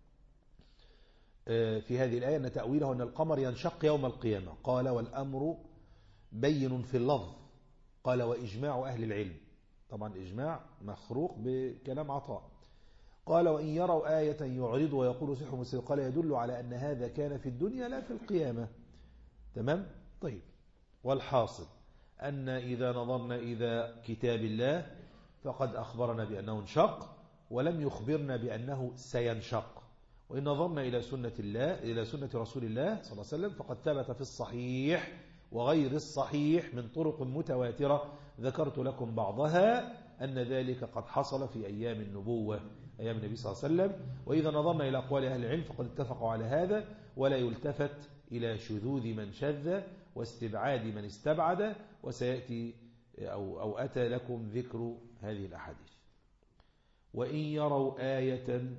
في هذه الآية أن تأويله أن القمر ينشق يوم القيامة قال والأمر بين في اللفظ قال وإجماع أهل العلم طبعا إجماع مخروق بكلام عطاء قال وإن يروا آية يعرض ويقول سحر مسير قال يدل على أن هذا كان في الدنيا لا في القيامة تمام طيب والحاصل أن إذا نظرنا إذا كتاب الله فقد أخبرنا بأنه انشق ولم يخبرنا بأنه سينشق وإن نظرنا إلى سنة الله إلى سنة رسول الله صلى الله عليه وسلم فقد ثبت في الصحيح وغير الصحيح من طرق متواترة ذكرت لكم بعضها أن ذلك قد حصل في أيام النبوة أيام النبي صلى الله عليه وسلم وإذا نظرنا إلى أقوال أهل العلم فقد اتفقوا على هذا ولا يلتفت إلى شذوذ من شذ واستبعاد من استبعد وسيأتي أو, أو أتى لكم ذكر هذه الأحاديث وإن يروا آية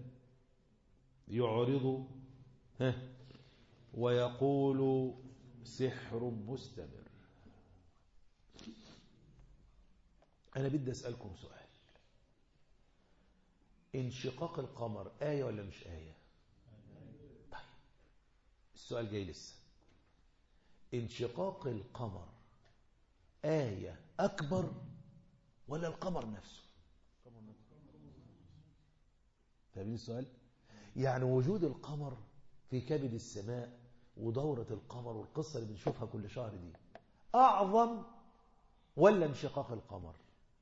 يعرض ويقول سحر مستمر أنا بدي أسألكم سؤال انشقاق القمر آية ولا مش آية طيب السؤال جاي لسه انشقاق القمر آية أكبر ولا القمر نفسه فاهمين السؤال يعني وجود القمر في كبد السماء ودورة القمر والقصة اللي بنشوفها كل شهر دي أعظم ولا انشقاق القمر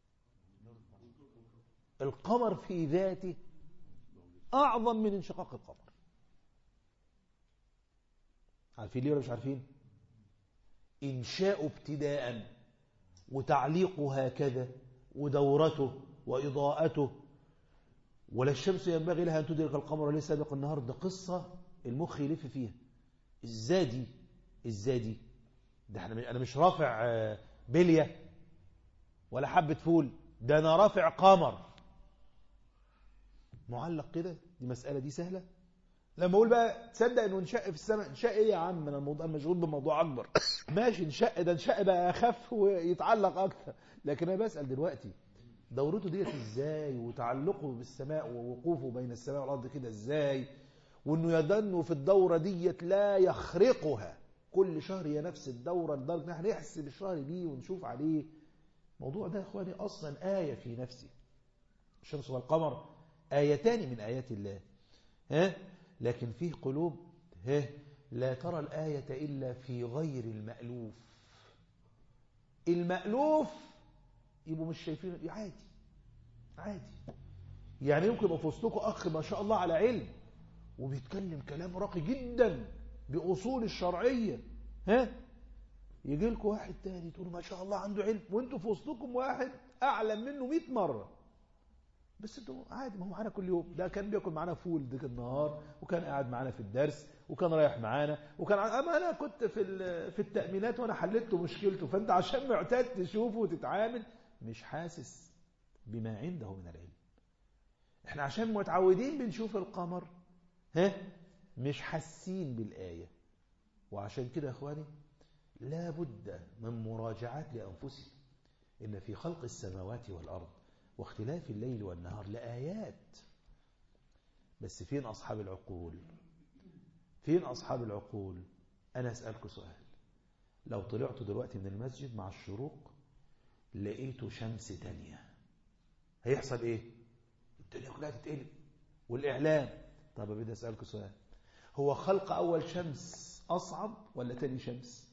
القمر في ذاته أعظم من انشقاق القمر عارفين ليه ولا مش عارفين إنشاء ابتداء وتعليقه هكذا ودورته وإضاءته ولا الشمس ينبغي لها أن تدرك القمر ليس سابق النهار ده قصة المخ يلف فيها ازاي دي ازاي دي ده احنا انا مش رافع بلية ولا حبة فول ده انا رافع قمر معلق كده دي مسألة دي سهلة لما اقول بقى تصدق انه انشق في السماء انشق ايه يا عم انا الموضوع مشغول بموضوع اكبر ماشي انشق ده انشق بقى اخف ويتعلق اكتر لكن انا بسأل دلوقتي دورته ديت ازاي وتعلقه بالسماء ووقوفه بين السماء والارض كده ازاي وانه يدنه في الدورة ديت لا يخرقها كل شهر هي نفس الدورة لدرجة ان احنا نحسب الشهر دي ونشوف عليه الموضوع ده يا اخواني اصلا آية في نفسه الشمس والقمر آيتان من آيات الله ها لكن فيه قلوب ها لا ترى الآية إلا في غير المألوف المألوف يبقوا مش شايفين عادي عادي يعني يمكن يبقى في وسطكم أخ ما شاء الله على علم وبيتكلم كلام راقي جدا بأصول الشرعية ها يجي لكم واحد تاني تقول ما شاء الله عنده علم وانتوا في وسطكم واحد أعلم منه 100 مرة بس انتوا عادي ما هو معانا كل يوم ده كان بياكل معانا فول ديك النهار وكان قاعد معانا في الدرس وكان رايح معانا وكان اما انا كنت في في التأمينات وانا حللت مشكلته فانت عشان معتاد تشوفه وتتعامل مش حاسس بما عنده من العلم احنا عشان متعودين بنشوف القمر ها مش حاسين بالآية وعشان كده يا اخواني لا بد من مراجعات لأنفسنا إن في خلق السماوات والأرض واختلاف الليل والنهار لآيات بس فين أصحاب العقول فين أصحاب العقول أنا أسألكم سؤال لو طلعتوا دلوقتي من المسجد مع الشروق لقيتوا شمس تانية هيحصل إيه الدنيا كلها تتقلب والإعلام طب بدي أسألك سؤال هو خلق أول شمس أصعب ولا تاني شمس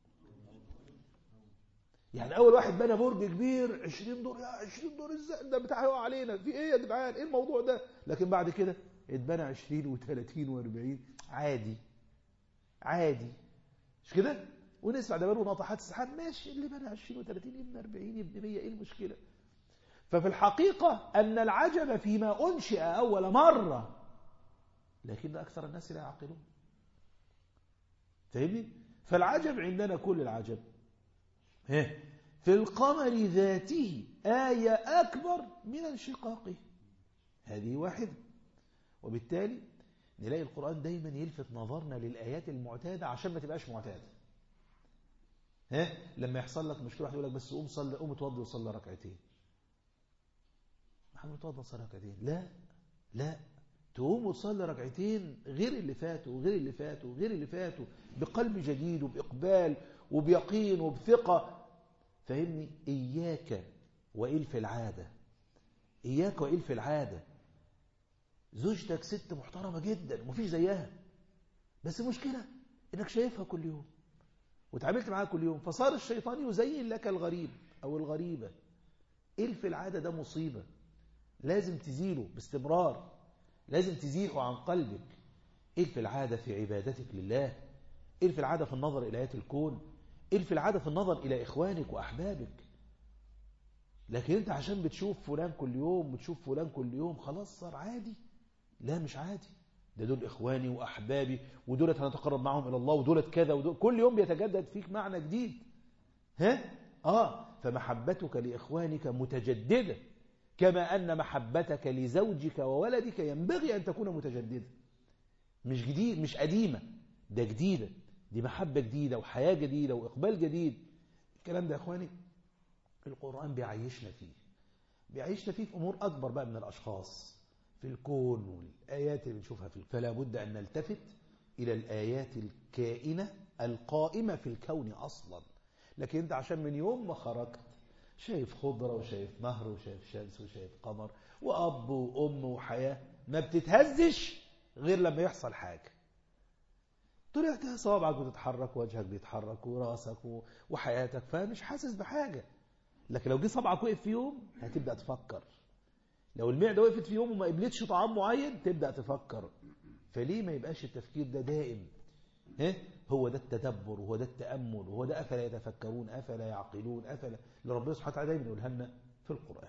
يعني أول واحد بنى برج كبير 20 دور يا 20 دور ازاي ده بتاع يقع علينا في إيه يا جدعان إيه الموضوع ده لكن بعد كده اتبنى 20 و30 و40 عادي عادي مش كده ونسمع ده بنوا ناطحات السحاب ماشي اللي بنى 20 و30 يبنى 40 يبنى 100 ايه المشكله ففي الحقيقة أن العجب فيما أنشئ أول مرة لكن أكثر الناس لا يعقلون فاهمني؟ فالعجب عندنا كل العجب في القمر ذاته آية أكبر من انشقاقه هذه واحدة وبالتالي نلاقي القرآن دايما يلفت نظرنا للآيات المعتادة عشان ما تبقاش معتادة ها لما يحصل لك مشكلة واحد يقول لك بس قوم صلي قوم اتوضى وصلي ركعتين محمد اتوضى وصلي ركعتين لا لا تقوم وتصلي ركعتين غير اللي فاتوا وغير اللي فاتوا وغير اللي فاتوا بقلب جديد وبإقبال وبيقين وبثقة فهمني إياك وإلف العادة إياك وإلف العادة زوجتك ست محترمة جدا ومفيش زيها بس المشكلة إنك شايفها كل يوم وتعاملت معاها كل يوم فصار الشيطان يزين لك الغريب أو الغريبة إلف العادة ده مصيبة لازم تزيله باستمرار لازم تزيحه عن قلبك إلف العادة في عبادتك لله إلف العادة في النظر إلى آيات الكون إلف العادة في النظر إلى إخوانك وأحبابك لكن أنت عشان بتشوف فلان كل يوم وتشوف فلان كل يوم خلاص صار عادي لا مش عادي ده دول إخواني وأحبابي ودولت هنتقرب معهم إلى الله ودولت كذا ودول كل يوم بيتجدد فيك معنى جديد ها؟ آه فمحبتك لإخوانك متجددة كما أن محبتك لزوجك وولدك ينبغي أن تكون متجددة مش جديد مش قديمة ده جديدة دي محبة جديدة وحياة جديدة وإقبال جديد الكلام ده يا إخواني القرآن بيعيشنا فيه بيعيشنا فيه في أمور أكبر بقى من الأشخاص في الكون والآيات اللي بنشوفها في فلا بد أن نلتفت إلى الآيات الكائنة القائمة في الكون أصلا لكن أنت عشان من يوم ما خرجت شايف خضرة وشايف نهر وشايف شمس وشايف قمر وأب وأم وحياة ما بتتهزش غير لما يحصل حاجة طلعت صوابعك بتتحرك وجهك بيتحرك وراسك وحياتك فمش حاسس بحاجة لكن لو جه صبعك وقف في يوم هتبدأ تفكر لو المعدة وقفت في يوم وما قبلتش طعام معين تبدأ تفكر فليه ما يبقاش التفكير ده دائم ها؟ هو ده التدبر وهو ده التأمل وهو ده أفلا يتفكرون أفلا يعقلون أفلا لربنا سبحانه وتعالى دايما يقولها لنا في القرآن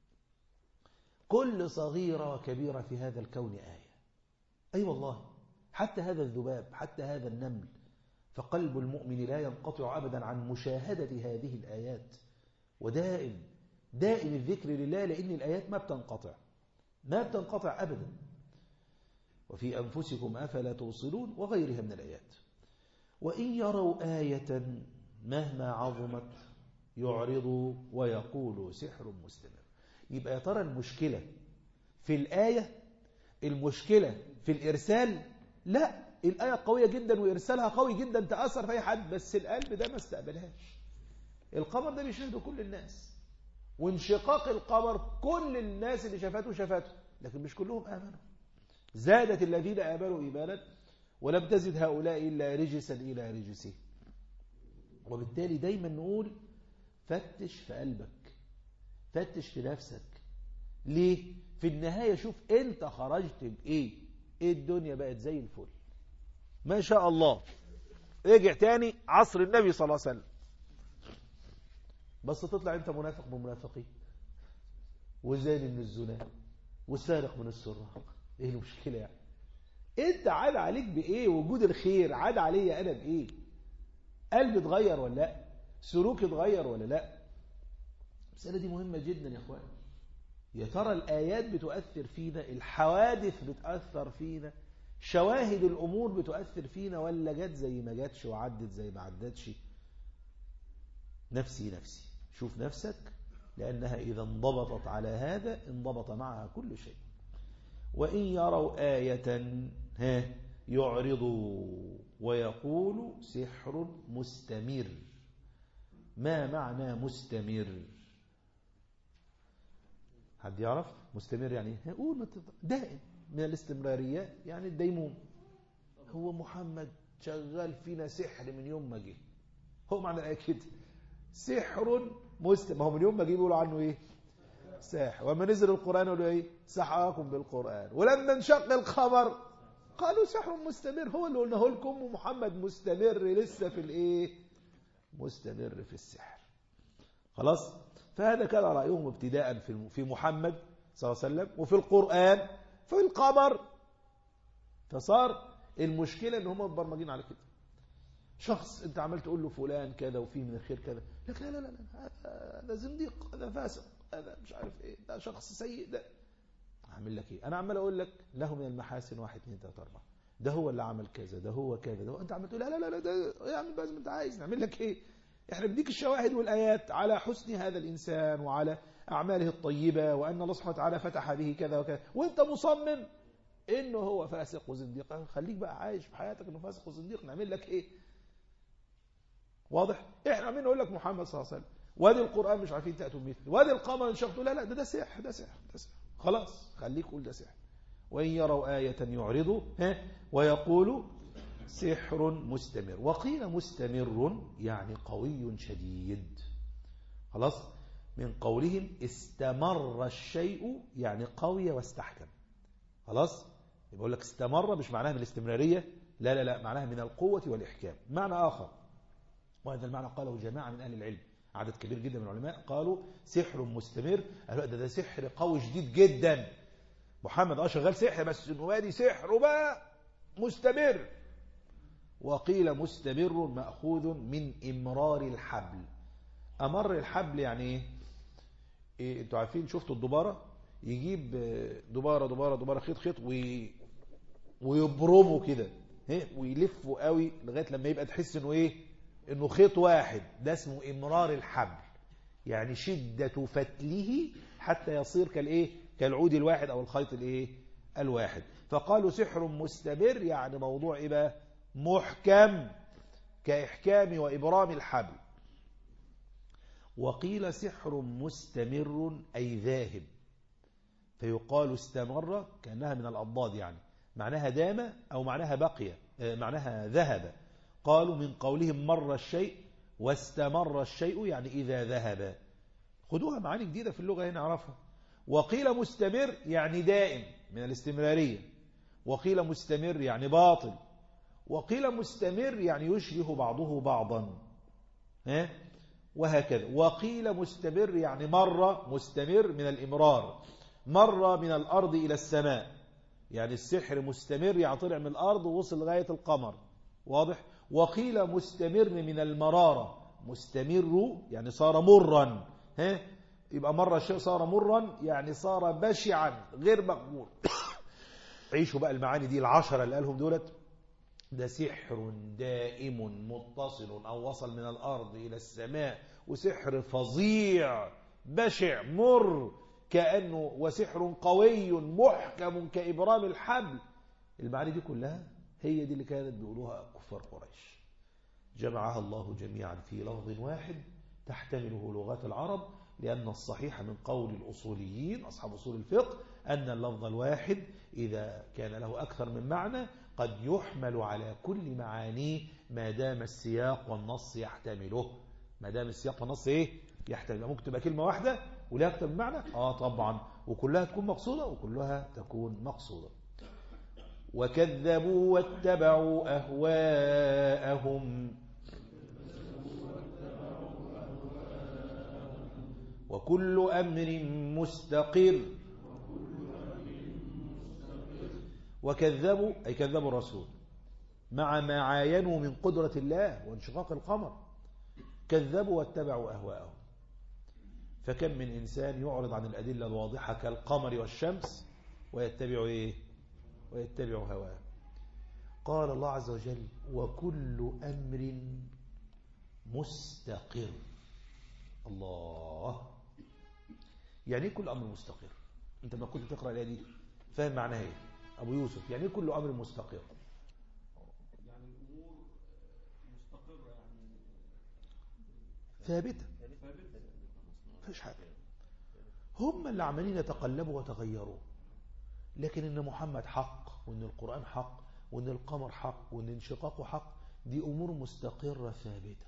كل صغيرة وكبيرة في هذا الكون آية أي أيوة والله حتى هذا الذباب حتى هذا النمل فقلب المؤمن لا ينقطع أبدا عن مشاهدة هذه الآيات ودائم دائم الذكر لله لأن الآيات ما بتنقطع ما بتنقطع أبدا وفي أنفسكم أفلا توصلون وغيرها من الآيات وإن يروا آية مهما عظمت يعرضوا ويقولوا سحر مستمر يبقى يا ترى المشكلة في الآية المشكلة في الإرسال لا الآية قوية جدا وإرسالها قوي جدا تأثر في أي حد بس القلب ده ما استقبلهاش القمر ده بيشاهده كل الناس وانشقاق القمر كل الناس اللي شافته شافته لكن مش كلهم آمنوا زادت الذين آمنوا إيمانا ولم تزد هؤلاء إلا رجسا إلى رجسه وبالتالي دايما نقول فتش في قلبك فتش في نفسك ليه؟ في النهاية شوف انت خرجت بإيه ايه الدنيا بقت زي الفل ما شاء الله رجع تاني عصر النبي صلى الله عليه وسلم بس تطلع انت منافق من المنافقين وزاني من الزنا والسارق من السراق ايه المشكلة يعني انت عاد عليك بايه وجود الخير عاد عليا انا بايه قلبي اتغير ولا لا سلوكي اتغير ولا لا المسألة دي مهمة جدا يا اخوان يا ترى الآيات بتؤثر فينا الحوادث بتأثر فينا شواهد الأمور بتؤثر فينا ولا جت زي ما جاتش وعدت زي ما عدتش نفسي نفسي شوف نفسك لأنها إذا انضبطت على هذا انضبط معها كل شيء وإن يروا آية ها يعرضوا ويقولوا سحر مستمر ما معنى مستمر حد يعرف مستمر يعني ايه قول دائم من الاستمرارية يعني الديموم هو محمد شغال فينا سحر من يوم ما جه هو معنى الآية كده سحر مستمر ما هو من يوم ما جه بيقولوا عنه ايه ساحر وما نزل القرآن يقولوا ايه سحركم بالقرآن ولما انشق الخبر قالوا سحر مستمر هو اللي قلناه لكم ومحمد مستمر لسه في الايه مستمر في السحر خلاص فهذا كان رأيهم ابتداء في في محمد صلى الله عليه وسلم وفي القرآن في القمر فصار المشكلة ان هم مبرمجين على كده شخص انت عمال تقول له فلان كذا وفيه من الخير كذا لك لا لا لا لا هذا زنديق هذا فاسق هذا مش عارف ايه ده شخص سيء ده اعمل لك ايه انا عمال اقول لك له من المحاسن واحد اثنين ثلاثة أربعة ده هو اللي عمل كذا ده هو كذا ده هو انت عمال تقول لا لا لا لا ده اعمل بقى زي ما انت عايز نعمل لك ايه احنا بديك الشواهد والآيات على حسن هذا الإنسان وعلى أعماله الطيبة وأن الله سبحانه وتعالى فتح به كذا وكذا وانت مصمم انه هو فاسق وزنديق خليك بقى عايش في حياتك انه فاسق وزنديق نعمل لك ايه واضح احنا عمالين نقول لك محمد صلى الله عليه وسلم وادي القرآن مش عارفين تأتوا بمثله وادي القمر انشقتوا لا لا ده ده سحر ده سحر ده سحر خلاص خليك قول ده سحر وإن يروا آية يعرضوا ها ويقولوا سحر مستمر وقيل مستمر يعني قوي شديد خلاص من قولهم استمر الشيء يعني قوي واستحكم خلاص يقول لك استمر مش معناها من الاستمرارية لا لا لا معناها من القوة والإحكام معنى آخر وهذا المعنى قاله جماعة من أهل العلم عدد كبير جدا من العلماء قالوا سحر مستمر قالوا ده, ده سحر قوي شديد جدا محمد اه شغال سحر بس وادي سحر بقى مستمر وقيل مستمر مأخوذ من إمرار الحبل أمر الحبل يعني ايه, إيه انتوا عارفين شفتوا الدبارة يجيب دبارة دبارة دبارة خيط خيط وي... ويبرمه كده ويلفه قوي لغاية لما يبقى تحس انه ايه انه خيط واحد ده اسمه امرار الحبل يعني شدة فتله حتى يصير كالايه كالعود الواحد او الخيط الايه الواحد فقالوا سحر مستمر يعني موضوع ايه بقى محكم كاحكام وابرام الحبل وقيل سحر مستمر اي ذاهب فيقال استمر كانها من الاضداد يعني معناها دام او معناها بقي معناها ذهب قالوا من قولهم مر الشيء واستمر الشيء يعني إذا ذهب خدوها معاني جديدة في اللغة هنا نعرفها وقيل مستمر يعني دائم من الاستمرارية وقيل مستمر يعني باطل وقيل مستمر يعني يشبه بعضه بعضا ها وهكذا وقيل مستمر يعني مر مستمر من الإمرار مر من الأرض إلى السماء يعني السحر مستمر يعني طلع من الأرض ووصل لغاية القمر واضح وقيل مستمر من المرارة مستمر يعني صار مرا ها يبقى مرة الشيء صار مرا يعني صار بشعا غير مقبول عيشوا بقى المعاني دي العشرة اللي قالهم دولت ده سحر دائم متصل أو وصل من الأرض إلى السماء وسحر فظيع بشع مر كأنه وسحر قوي محكم كإبرام الحبل المعاني دي كلها هي دي اللي كانت بيقولوها كفار قريش جمعها الله جميعا في لفظ واحد تحتمله لغات العرب لأن الصحيح من قول الأصوليين أصحاب أصول الفقه أن اللفظ الواحد إذا كان له أكثر من معنى قد يحمل على كل معانيه ما دام السياق والنص يحتمله ما دام السياق والنص إيه يحتمل ممكن تبقى كلمة واحدة ولها أكثر من معنى آه طبعا وكلها تكون مقصودة وكلها تكون مقصودة وكذبوا واتبعوا أهواءهم وكل أمر مستقر وكذبوا أي كذبوا الرسول مع ما عاينوا من قدرة الله وانشقاق القمر كذبوا واتبعوا أهواءهم فكم من إنسان يعرض عن الأدلة الواضحة كالقمر والشمس ويتبع إيه ويتبع هواه قال الله عز وجل وكل أمر مستقر الله يعني ايه كل أمر مستقر انت ما كنت تقرأ الآية دي فاهم معناها ايه أبو يوسف يعني ايه كل أمر مستقر يعني الأمور مستقرة يعني ثابتة ثابتة مفيش حاجة هم اللي عمالين يتقلبوا وتغيروا لكن ان محمد حق وان القرآن حق وان القمر حق وان انشقاقه حق دي امور مستقرة ثابتة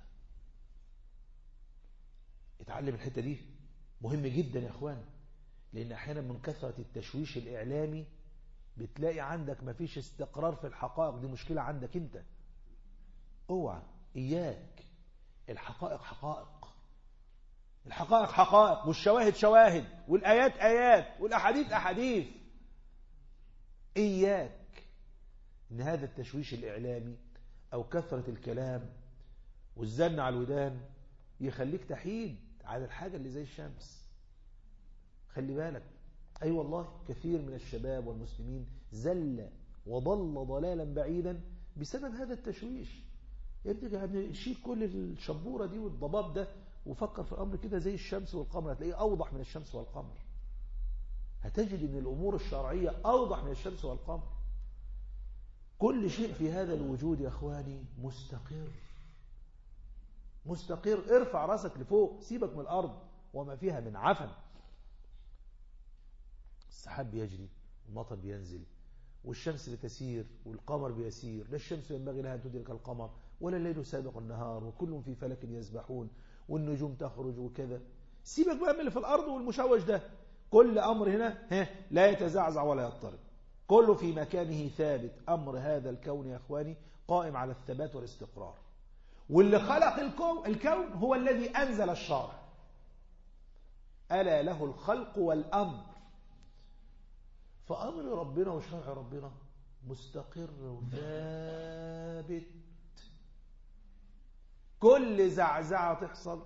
اتعلم الحتة دي مهم جدا يا اخوان لان احيانا من كثرة التشويش الاعلامي بتلاقي عندك مفيش استقرار في الحقائق دي مشكلة عندك انت اوعى اياك الحقائق حقائق الحقائق حقائق والشواهد شواهد والآيات آيات والأحاديث أحاديث إياك إن هذا التشويش الإعلامي أو كثرة الكلام والزن على الودان يخليك تحيد على الحاجة اللي زي الشمس خلي بالك أي أيوة والله كثير من الشباب والمسلمين زل وضل ضلالا بعيدا بسبب هذا التشويش يا ابني يعني شيل كل الشبورة دي والضباب ده وفكر في الأمر كده زي الشمس والقمر هتلاقيه أوضح من الشمس والقمر هتجد أن الأمور الشرعية أوضح من الشمس والقمر كل شيء في هذا الوجود يا أخواني مستقر مستقر ارفع راسك لفوق سيبك من الأرض وما فيها من عفن السحاب بيجري المطر بينزل والشمس بتسير والقمر بيسير لا الشمس ينبغي لها أن تدرك القمر ولا الليل سابق النهار وكل في فلك يسبحون والنجوم تخرج وكذا سيبك بقى من اللي في الأرض والمشوش ده كل أمر هنا ها لا يتزعزع ولا يضطرب كله في مكانه ثابت أمر هذا الكون يا أخواني قائم على الثبات والاستقرار واللي خلق الكون, الكون هو الذي أنزل الشرع ألا له الخلق والأمر فأمر ربنا وشرع ربنا مستقر وثابت كل زعزعة تحصل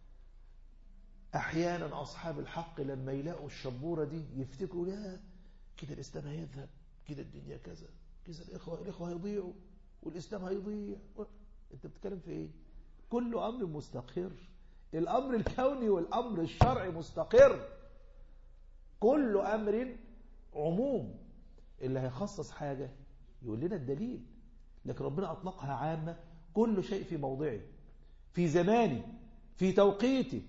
أحيانا أصحاب الحق لما يلاقوا الشبورة دي يفتكروا لا كده الإسلام هيذهب كده الدنيا كذا كده الإخوة, الإخوة هيضيعوا والإسلام هيضيع أنت بتتكلم في إيه كل أمر مستقر الأمر الكوني والأمر الشرعي مستقر كل أمر عموم اللي هيخصص حاجة يقول لنا الدليل لكن ربنا أطلقها عامة كل شيء في موضعه في زمانه في توقيته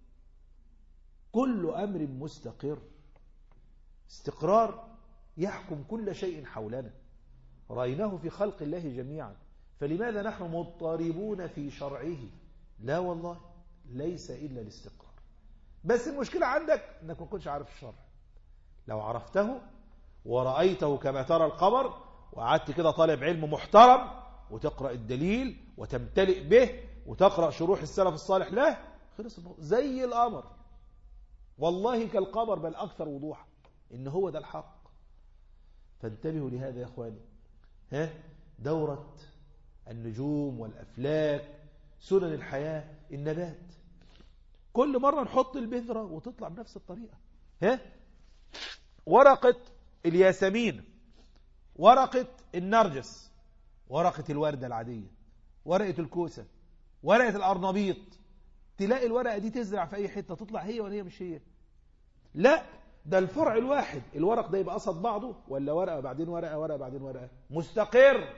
كل أمر مستقر استقرار يحكم كل شيء حولنا رأيناه في خلق الله جميعا فلماذا نحن مضطربون في شرعه لا والله ليس إلا الاستقرار بس المشكلة عندك أنك ما كنتش عارف الشرع لو عرفته ورأيته كما ترى القمر وقعدت كده طالب علم محترم وتقرأ الدليل وتمتلئ به وتقرأ شروح السلف الصالح له خلص الموضوع زي القمر والله كالقمر بل أكثر وضوحا إن هو ده الحق فانتبهوا لهذا يا أخواني ها دورة النجوم والأفلاك سنن الحياة النبات كل مرة نحط البذرة وتطلع بنفس الطريقة ها ورقة الياسمين ورقة النرجس ورقة الوردة العادية ورقة الكوسة ورقة الأرنبيط تلاقي الورقة دي تزرع في أي حتة تطلع هي ولا هي مش هي لا ده الفرع الواحد الورق ده يبقى قصد بعضه ولا ورقة بعدين ورقة ورقة بعدين ورقة مستقر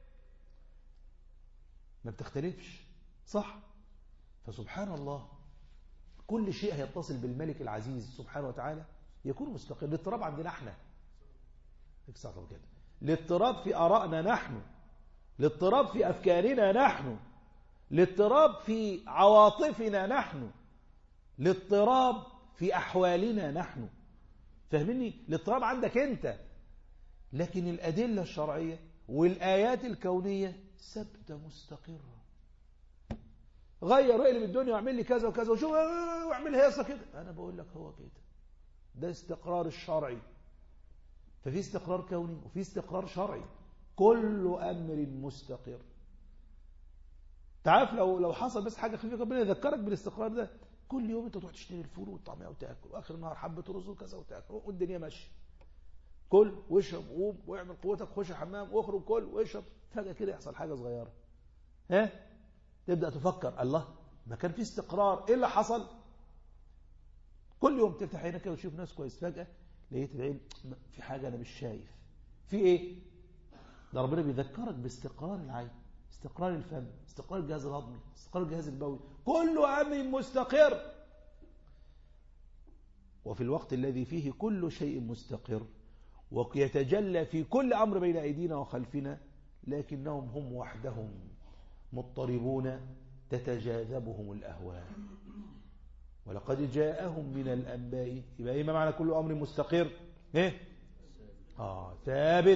ما بتختلفش صح فسبحان الله كل شيء هيتصل بالملك العزيز سبحانه وتعالى يكون مستقر الاضطراب عندنا احنا كده الاضطراب في آرائنا نحن الاضطراب في أفكارنا نحن الاضطراب في عواطفنا نحن الاضطراب في أحوالنا نحن فاهمني الاضطراب عندك أنت لكن الأدلة الشرعية والآيات الكونية ثابتة مستقرة غير اقلب الدنيا واعمل لي كذا وكذا وشوف واعمل هيصة كده أنا بقول لك هو كده ده استقرار الشرعي ففي استقرار كوني وفي استقرار شرعي كل أمر مستقر تعرف لو لو حصل بس حاجة خفيفة ربنا يذكرك بالاستقرار ده كل يوم انت تروح تشتري الفول والطعمية وتاكل واخر النهار حبة رز وكذا وتاكل والدنيا ماشيه كل واشرب وقوم واعمل قوتك خش الحمام واخرج كل واشرب فجأة كده يحصل حاجة صغيرة ها تبدأ تفكر الله ما كان في استقرار ايه اللي حصل كل يوم تفتح عينك كده وتشوف ناس كويس فجأة لقيت العين في حاجة أنا مش شايف في إيه ده ربنا بيذكرك باستقرار العين استقرار الفم استقرار الجهاز الهضمي استقرار الجهاز البولي كل أمر مستقر وفي الوقت الذي فيه كل شيء مستقر ويتجلى في كل أمر بين أيدينا وخلفنا لكنهم هم وحدهم مضطربون تتجاذبهم الأهواء ولقد جاءهم من الأنباء يبقى إيه ما معنى كل أمر مستقر إيه؟ آه ثابت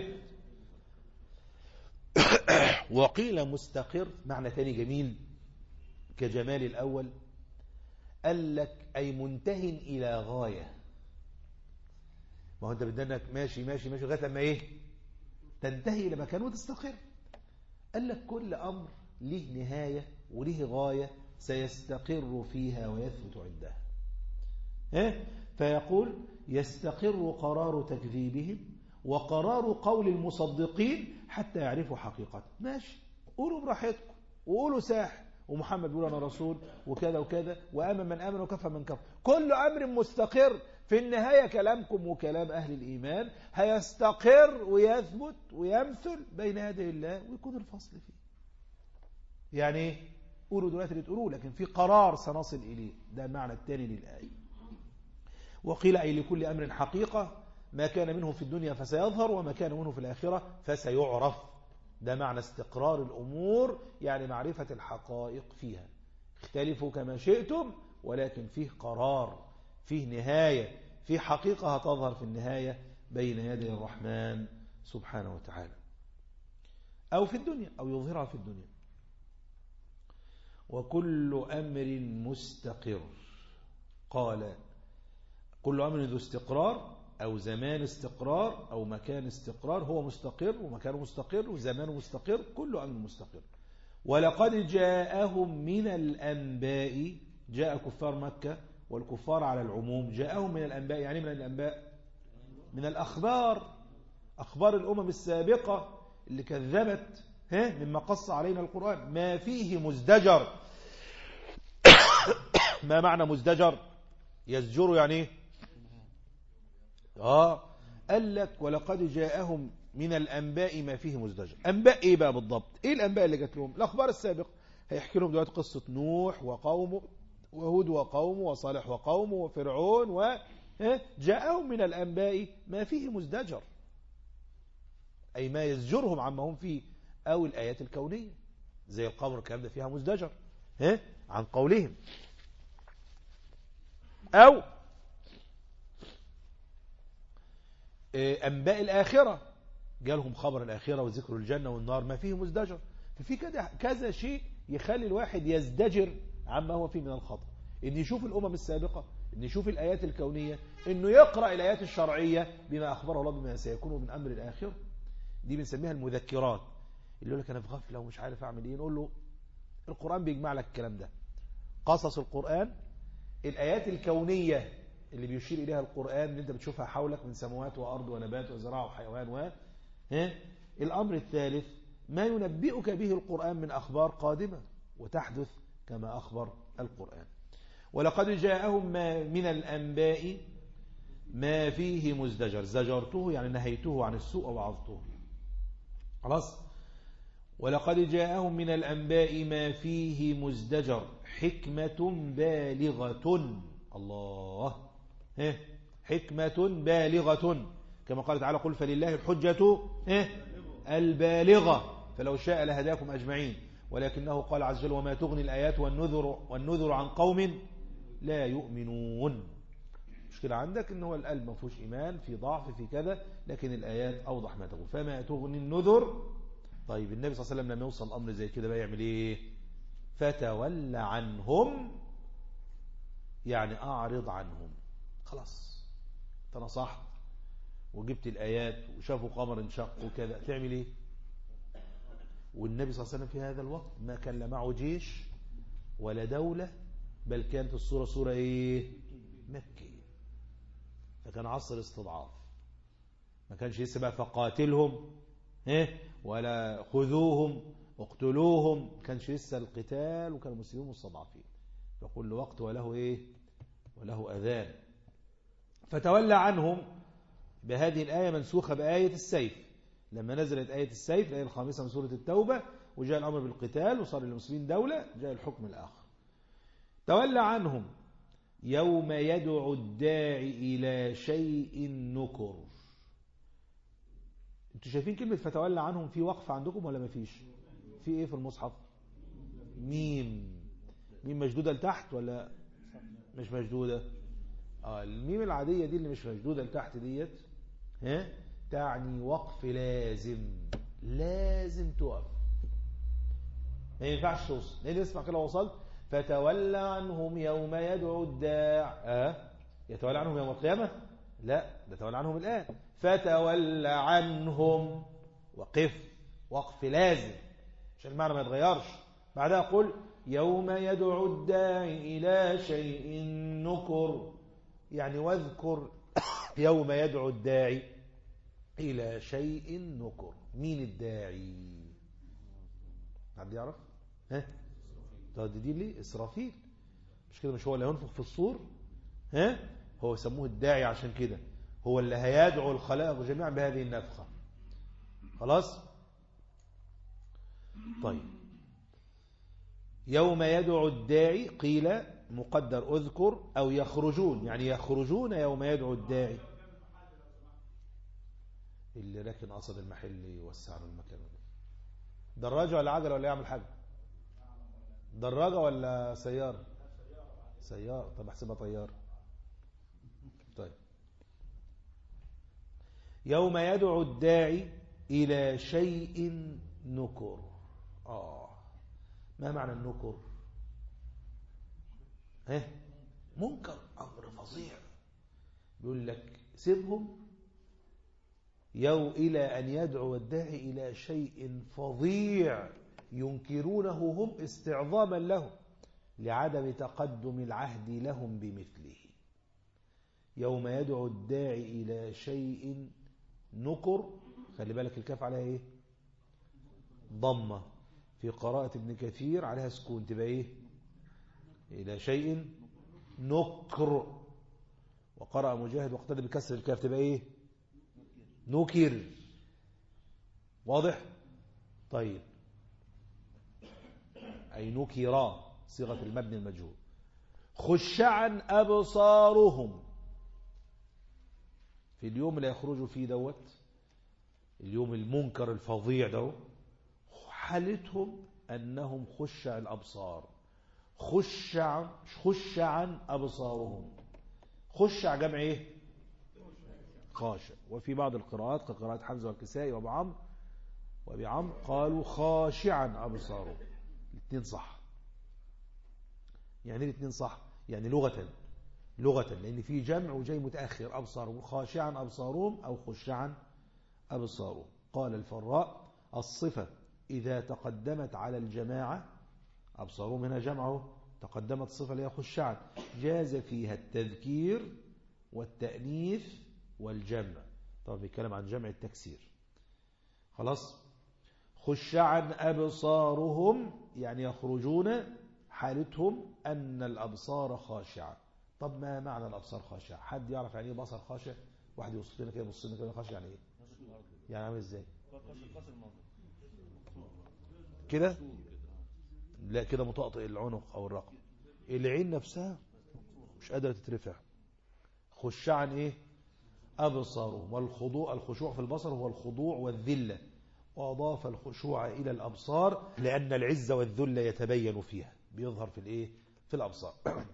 وقيل مستقر معنى تاني جميل كجمال الأول قال لك أي منتهي إلى غاية ما هو أنت بدنك ماشي ماشي ماشي لغاية لما إيه تنتهي إلى مكان وتستقر قال لك كل أمر له نهاية وله غاية سيستقر فيها ويثبت عندها إيه؟ فيقول يستقر قرار تكذيبهم وقرار قول المصدقين حتى يعرفوا حقيقته ماشي قولوا براحتكم وقولوا ساحر ومحمد بيقول انا رسول وكذا وكذا وامن من امن وكفى من كفر كل امر مستقر في النهايه كلامكم وكلام اهل الايمان هيستقر ويثبت ويمثل بين يدي الله ويكون الفصل فيه يعني ايه قولوا دلوقتي اللي تقولوه لكن في قرار سنصل اليه ده المعنى الثاني للايه وقيل اي لكل امر حقيقه ما كان منه في الدنيا فسيظهر وما كان منه في الاخره فسيعرف ده معنى استقرار الأمور يعني معرفة الحقائق فيها اختلفوا كما شئتم ولكن فيه قرار فيه نهاية فيه حقيقة هتظهر في النهاية بين يدي الرحمن سبحانه وتعالى أو في الدنيا أو يظهرها في الدنيا وكل أمر مستقر قال كل أمر ذو استقرار أو زمان استقرار أو مكان استقرار هو مستقر ومكانه مستقر وزمانه مستقر كل أمر مستقر ولقد جاءهم من الأنباء جاء كفار مكة والكفار على العموم جاءهم من الأنباء يعني من الأنباء من الأخبار أخبار الأمم السابقة اللي كذبت ها مما قص علينا القرآن ما فيه مزدجر ما معنى مزدجر يزجر يعني ايه آه قال لك ولقد جاءهم من الأنباء ما فيه مزدجر أنباء إيه بقى بالضبط إيه الأنباء اللي جات لهم الأخبار السابقة هيحكي لهم دلوقتي قصة نوح وقومه وهود وقومه وصالح وقومه وفرعون و جاءهم من الأنباء ما فيه مزدجر أي ما يزجرهم عما هم فيه أو الآيات الكونية زي القمر الكلام ده فيها مزدجر ها عن قولهم أو أنباء الآخرة جالهم خبر الآخرة وذكر الجنة والنار ما فيه مزدجر ففي كذا كذا شيء يخلي الواحد يزدجر عما هو فيه من الخطأ إن يشوف الأمم السابقة إن يشوف الآيات الكونية إنه يقرأ الآيات الشرعية بما أخبره الله بما سيكون من أمر الآخرة دي بنسميها المذكرات اللي يقول لك أنا في غفلة ومش عارف أعمل إيه نقول له القرآن بيجمع لك الكلام ده قصص القرآن الآيات الكونية اللي بيشير إليها القرآن اللي أنت بتشوفها حولك من سماوات وأرض ونبات وزراعة وحيوان و ها؟ الأمر الثالث ما ينبئك به القرآن من أخبار قادمة وتحدث كما أخبر القرآن ولقد جاءهم ما من الأنباء ما فيه مزدجر زجرته يعني نهيته عن السوء ووعظته خلاص ولقد جاءهم من الأنباء ما فيه مزدجر حكمة بالغة الله حكمة بالغة كما قال تعالى قل فلله الحجة البالغة فلو شاء لهداكم أجمعين ولكنه قال عز وجل وما تغني الآيات والنذر, والنذر عن قوم لا يؤمنون مشكلة عندك ان هو القلب ما فيهوش إيمان في ضعف في كذا لكن الآيات أوضح ما تقول فما تغني النذر طيب النبي صلى الله عليه وسلم لما يوصل الأمر زي كده بقى يعمل إيه فتولى عنهم يعني أعرض عنهم خلاص انت نصحت وجبت الآيات وشافوا قمر انشق وكذا تعمل ايه والنبي صلى الله عليه وسلم في هذا الوقت ما كان لا معه جيش ولا دولة بل كانت الصورة صورة ايه مكية فكان عصر استضعاف ما كانش لسه بقى فقاتلهم ايه ولا خذوهم اقتلوهم ما كانش لسه القتال وكان المسلمين مستضعفين فكل وقت وله ايه وله اذان فتولى عنهم بهذه الآية منسوخة بآية السيف لما نزلت آية السيف الآية الخامسة من سورة التوبة وجاء الأمر بالقتال وصار للمسلمين دولة جاء الحكم الآخر تولى عنهم يوم يدعو الداعي إلى شيء نكر انتوا شايفين كلمة فتولى عنهم في وقف عندكم ولا مفيش في ايه في المصحف ميم ميم مشدودة لتحت ولا مش مشدودة اه الميم العادية دي اللي مش مشدودة لتحت ديت ها تعني وقف لازم لازم تقف ما ينفعش توصل ليه اسمع كده وصلت فتولى عنهم يوم يدعو الداع اه يتولى عنهم يوم القيامة لا ده تولى عنهم الآن فتولى عنهم وقف وقف لازم عشان المعنى ما يتغيرش بعدها قل يوم يدعو الداعي إلى شيء نكر يعني واذكر يوم يدعو الداعي إلى شيء نكر مين الداعي حد يعرف ها تهددين ليه إسرافيل مش كده مش هو اللي هينفخ في الصور ها هو يسموه الداعي عشان كده هو اللي هيدعو الخلائق جميعا بهذه النفخة خلاص طيب يوم يدعو الداعي قيل مقدر أذكر أو يخرجون يعني يخرجون يوم يدعو الداعي اللي راكن قصد المحل يوسع له المكان دراجة ولا عجلة ولا يعمل حاجة دراجة ولا سيارة سيارة طب احسبها طيارة طيب يوم يدعو الداعي إلى شيء نكر آه ما معنى النكر ها منكر أمر فظيع بيقول لك سيبهم يو إلى أن يدعو الداعي إلى شيء فظيع ينكرونه هم استعظاما له لعدم تقدم العهد لهم بمثله يوم يدعو الداعي إلى شيء نكر خلي بالك الكاف عليها ايه ضمة في قراءة ابن كثير عليها سكون تبقى ايه إلى شيء نكر وقرأ مجاهد واقتدى بكسر الكاف تبقى ايه نكر واضح طيب أي نكرا صيغة المبني المجهول خشعا أبصارهم في اليوم اللي يخرجوا فيه دوت اليوم المنكر الفظيع ده حالتهم أنهم خشع الأبصار خشع خشعا أبصارهم خشع جمع إيه خاشع وفي بعض القراءات كقراءة حمزة والكسائي وابو عمرو وابي عمرو قالوا خاشعا أبصارهم الاثنين صح يعني الاثنين صح يعني لغة لغة لأن في جمع وجاي متأخر أبصارهم خاشعا أبصارهم أو خشعا أبصارهم قال الفراء الصفة إذا تقدمت على الجماعة أبصارهم هنا جمعه تقدمت صفة لها خشعا جاز فيها التذكير والتأنيث والجمع طبعا بيتكلم عن جمع التكسير خلاص خشعا أبصارهم يعني يخرجون حالتهم أن الأبصار خاشعة طب ما معنى الأبصار خاشعة حد يعرف يعني ايه بصر خاشع واحد يوصف لنا كده يبص لنا كده خاشع يعني ايه يعني عامل ازاي كده لا كده مطأطئ العنق او الرقم العين نفسها مش قادرة تترفع خشعا ايه أبصارهم والخضوع الخشوع في البصر هو الخضوع والذلة وأضاف الخشوع إلى الأبصار لأن العز والذل يتبين فيها بيظهر في الإيه في الأبصار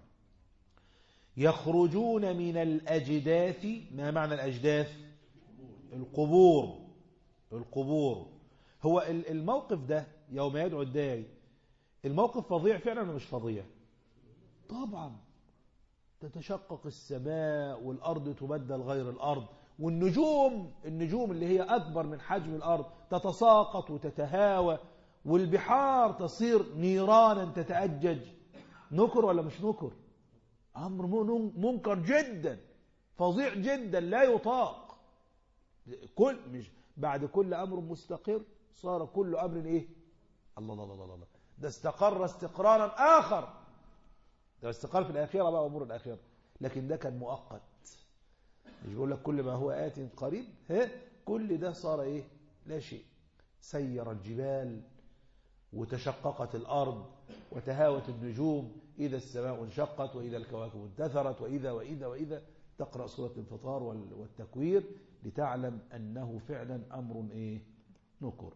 يخرجون من الأجداث ما معنى الأجداث القبور القبور هو الموقف ده يوم يدعو الداعي الموقف فظيع فعلا ولا مش فظيع طبعا تتشقق السماء والأرض تبدل غير الأرض والنجوم النجوم اللي هي أكبر من حجم الأرض تتساقط وتتهاوى والبحار تصير نيرانا تتأجج نكر ولا مش نكر أمر منكر جدا فظيع جدا لا يطاق كل مش بعد كل أمر مستقر صار كل أمر إيه الله الله الله الله ده استقر استقرارا آخر ده استقر في الآخرة بقى أمور الآخرة لكن ده كان مؤقت مش بقول لك كل ما هو آت قريب ها كل ده صار إيه لا شيء سير الجبال وتشققت الأرض وتهاوت النجوم إذا السماء انشقت وإذا الكواكب انتثرت وإذا وإذا وإذا تقرأ سورة الانفطار والتكوير لتعلم أنه فعلا أمر إيه نكر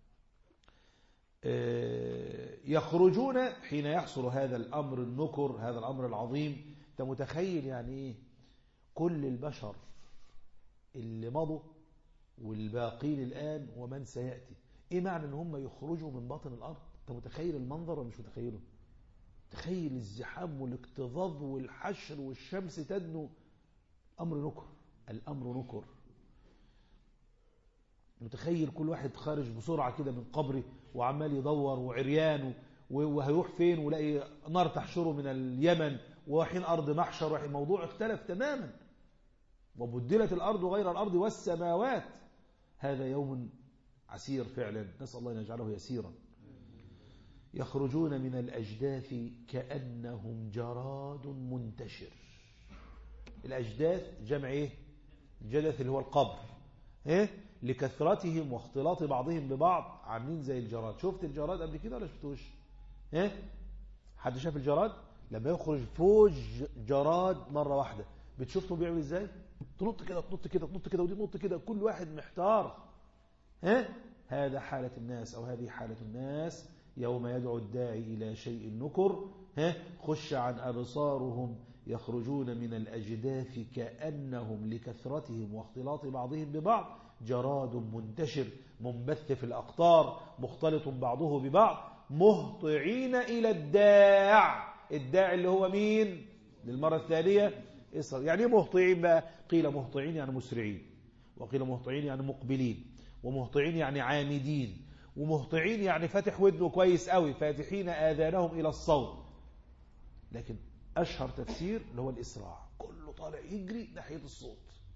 آه، يخرجون حين يحصل هذا الأمر النكر هذا الأمر العظيم أنت متخيل يعني إيه كل البشر اللي مضوا والباقين الآن ومن سيأتي إيه معنى أن هم يخرجوا من باطن الأرض أنت متخيل المنظر ولا مش متخيله تخيل الزحام والاكتظاظ والحشر والشمس تدنو أمر نكر الأمر نكر متخيل كل واحد خارج بسرعة كده من قبره وعمال يدور وعريان وهيروح فين ولاقي نار تحشره من اليمن ورايحين أرض محشر وحين الموضوع اختلف تماما وبدلت الأرض غير الأرض والسماوات هذا يوم عسير فعلا نسأل الله أن يجعله يسيرا يخرجون من الأجداث كأنهم جراد منتشر الأجداث جمع إيه؟ الجدث اللي هو القبر إيه؟ لكثرتهم واختلاط بعضهم ببعض عاملين زي الجراد شفت الجراد قبل كده ولا شفتوش إيه؟ حد شاف الجراد لما يخرج فوج جراد مرة واحدة بتشوفهم بيعمل ازاي تنط كده تنط كده تنط كده ودي تنط كده كل واحد محتار ها هذا حالة الناس أو هذه حالة الناس يوم يدعو الداعي إلى شيء نكر ها خش عن أبصارهم يخرجون من الأجداث كأنهم لكثرتهم واختلاط بعضهم ببعض جراد منتشر منبث في الأقطار مختلط بعضه ببعض مهطعين إلى الداع الداع اللي هو مين للمرة الثانية إسرائيل يعني مهطعين بقى قيل مهطعين يعني مسرعين وقيل مهطعين يعني مقبلين ومهطعين يعني عامدين ومهطعين يعني فاتح ودنه كويس قوي فاتحين آذانهم إلى الصوت لكن أشهر تفسير اللي هو الإسراع كله طالع يجري ناحية الصوت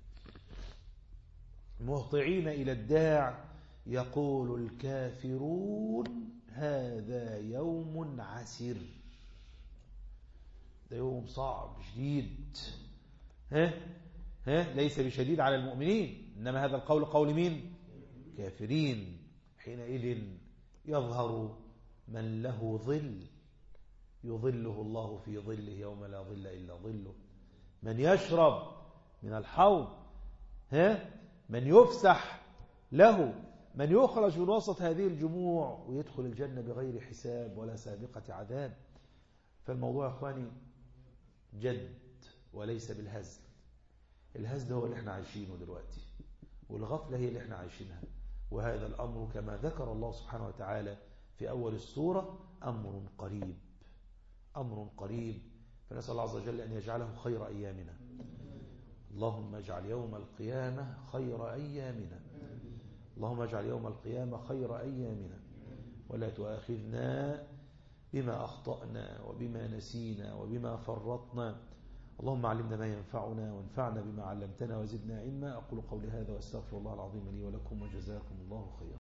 مهطعين إلى الداع يقول الكافرون هذا يوم عسير ده يوم صعب شديد ها ها ليس بشديد على المؤمنين إنما هذا القول قول مين كافرين حينئذ يظهر من له ظل يظله الله في ظله يوم لا ظل إلا ظله من يشرب من الحوض ها من يفسح له من يخرج من وسط هذه الجموع ويدخل الجنة بغير حساب ولا سابقة عذاب فالموضوع يا أخواني جد وليس بالهزل الهزل هو اللي احنا عايشينه دلوقتي والغفلة هي اللي احنا عايشينها وهذا الأمر كما ذكر الله سبحانه وتعالى في أول السورة أمر قريب أمر قريب فنسأل الله عز وجل أن يجعله خير أيامنا اللهم اجعل يوم القيامة خير أيامنا اللهم اجعل يوم القيامة خير أيامنا ولا تؤاخذنا بما أخطأنا وبما نسينا وبما فرطنا اللهم علمنا ما ينفعنا وانفعنا بما علمتنا وزدنا علما أقول قولي هذا واستغفر الله العظيم لي ولكم وجزاكم الله خيرا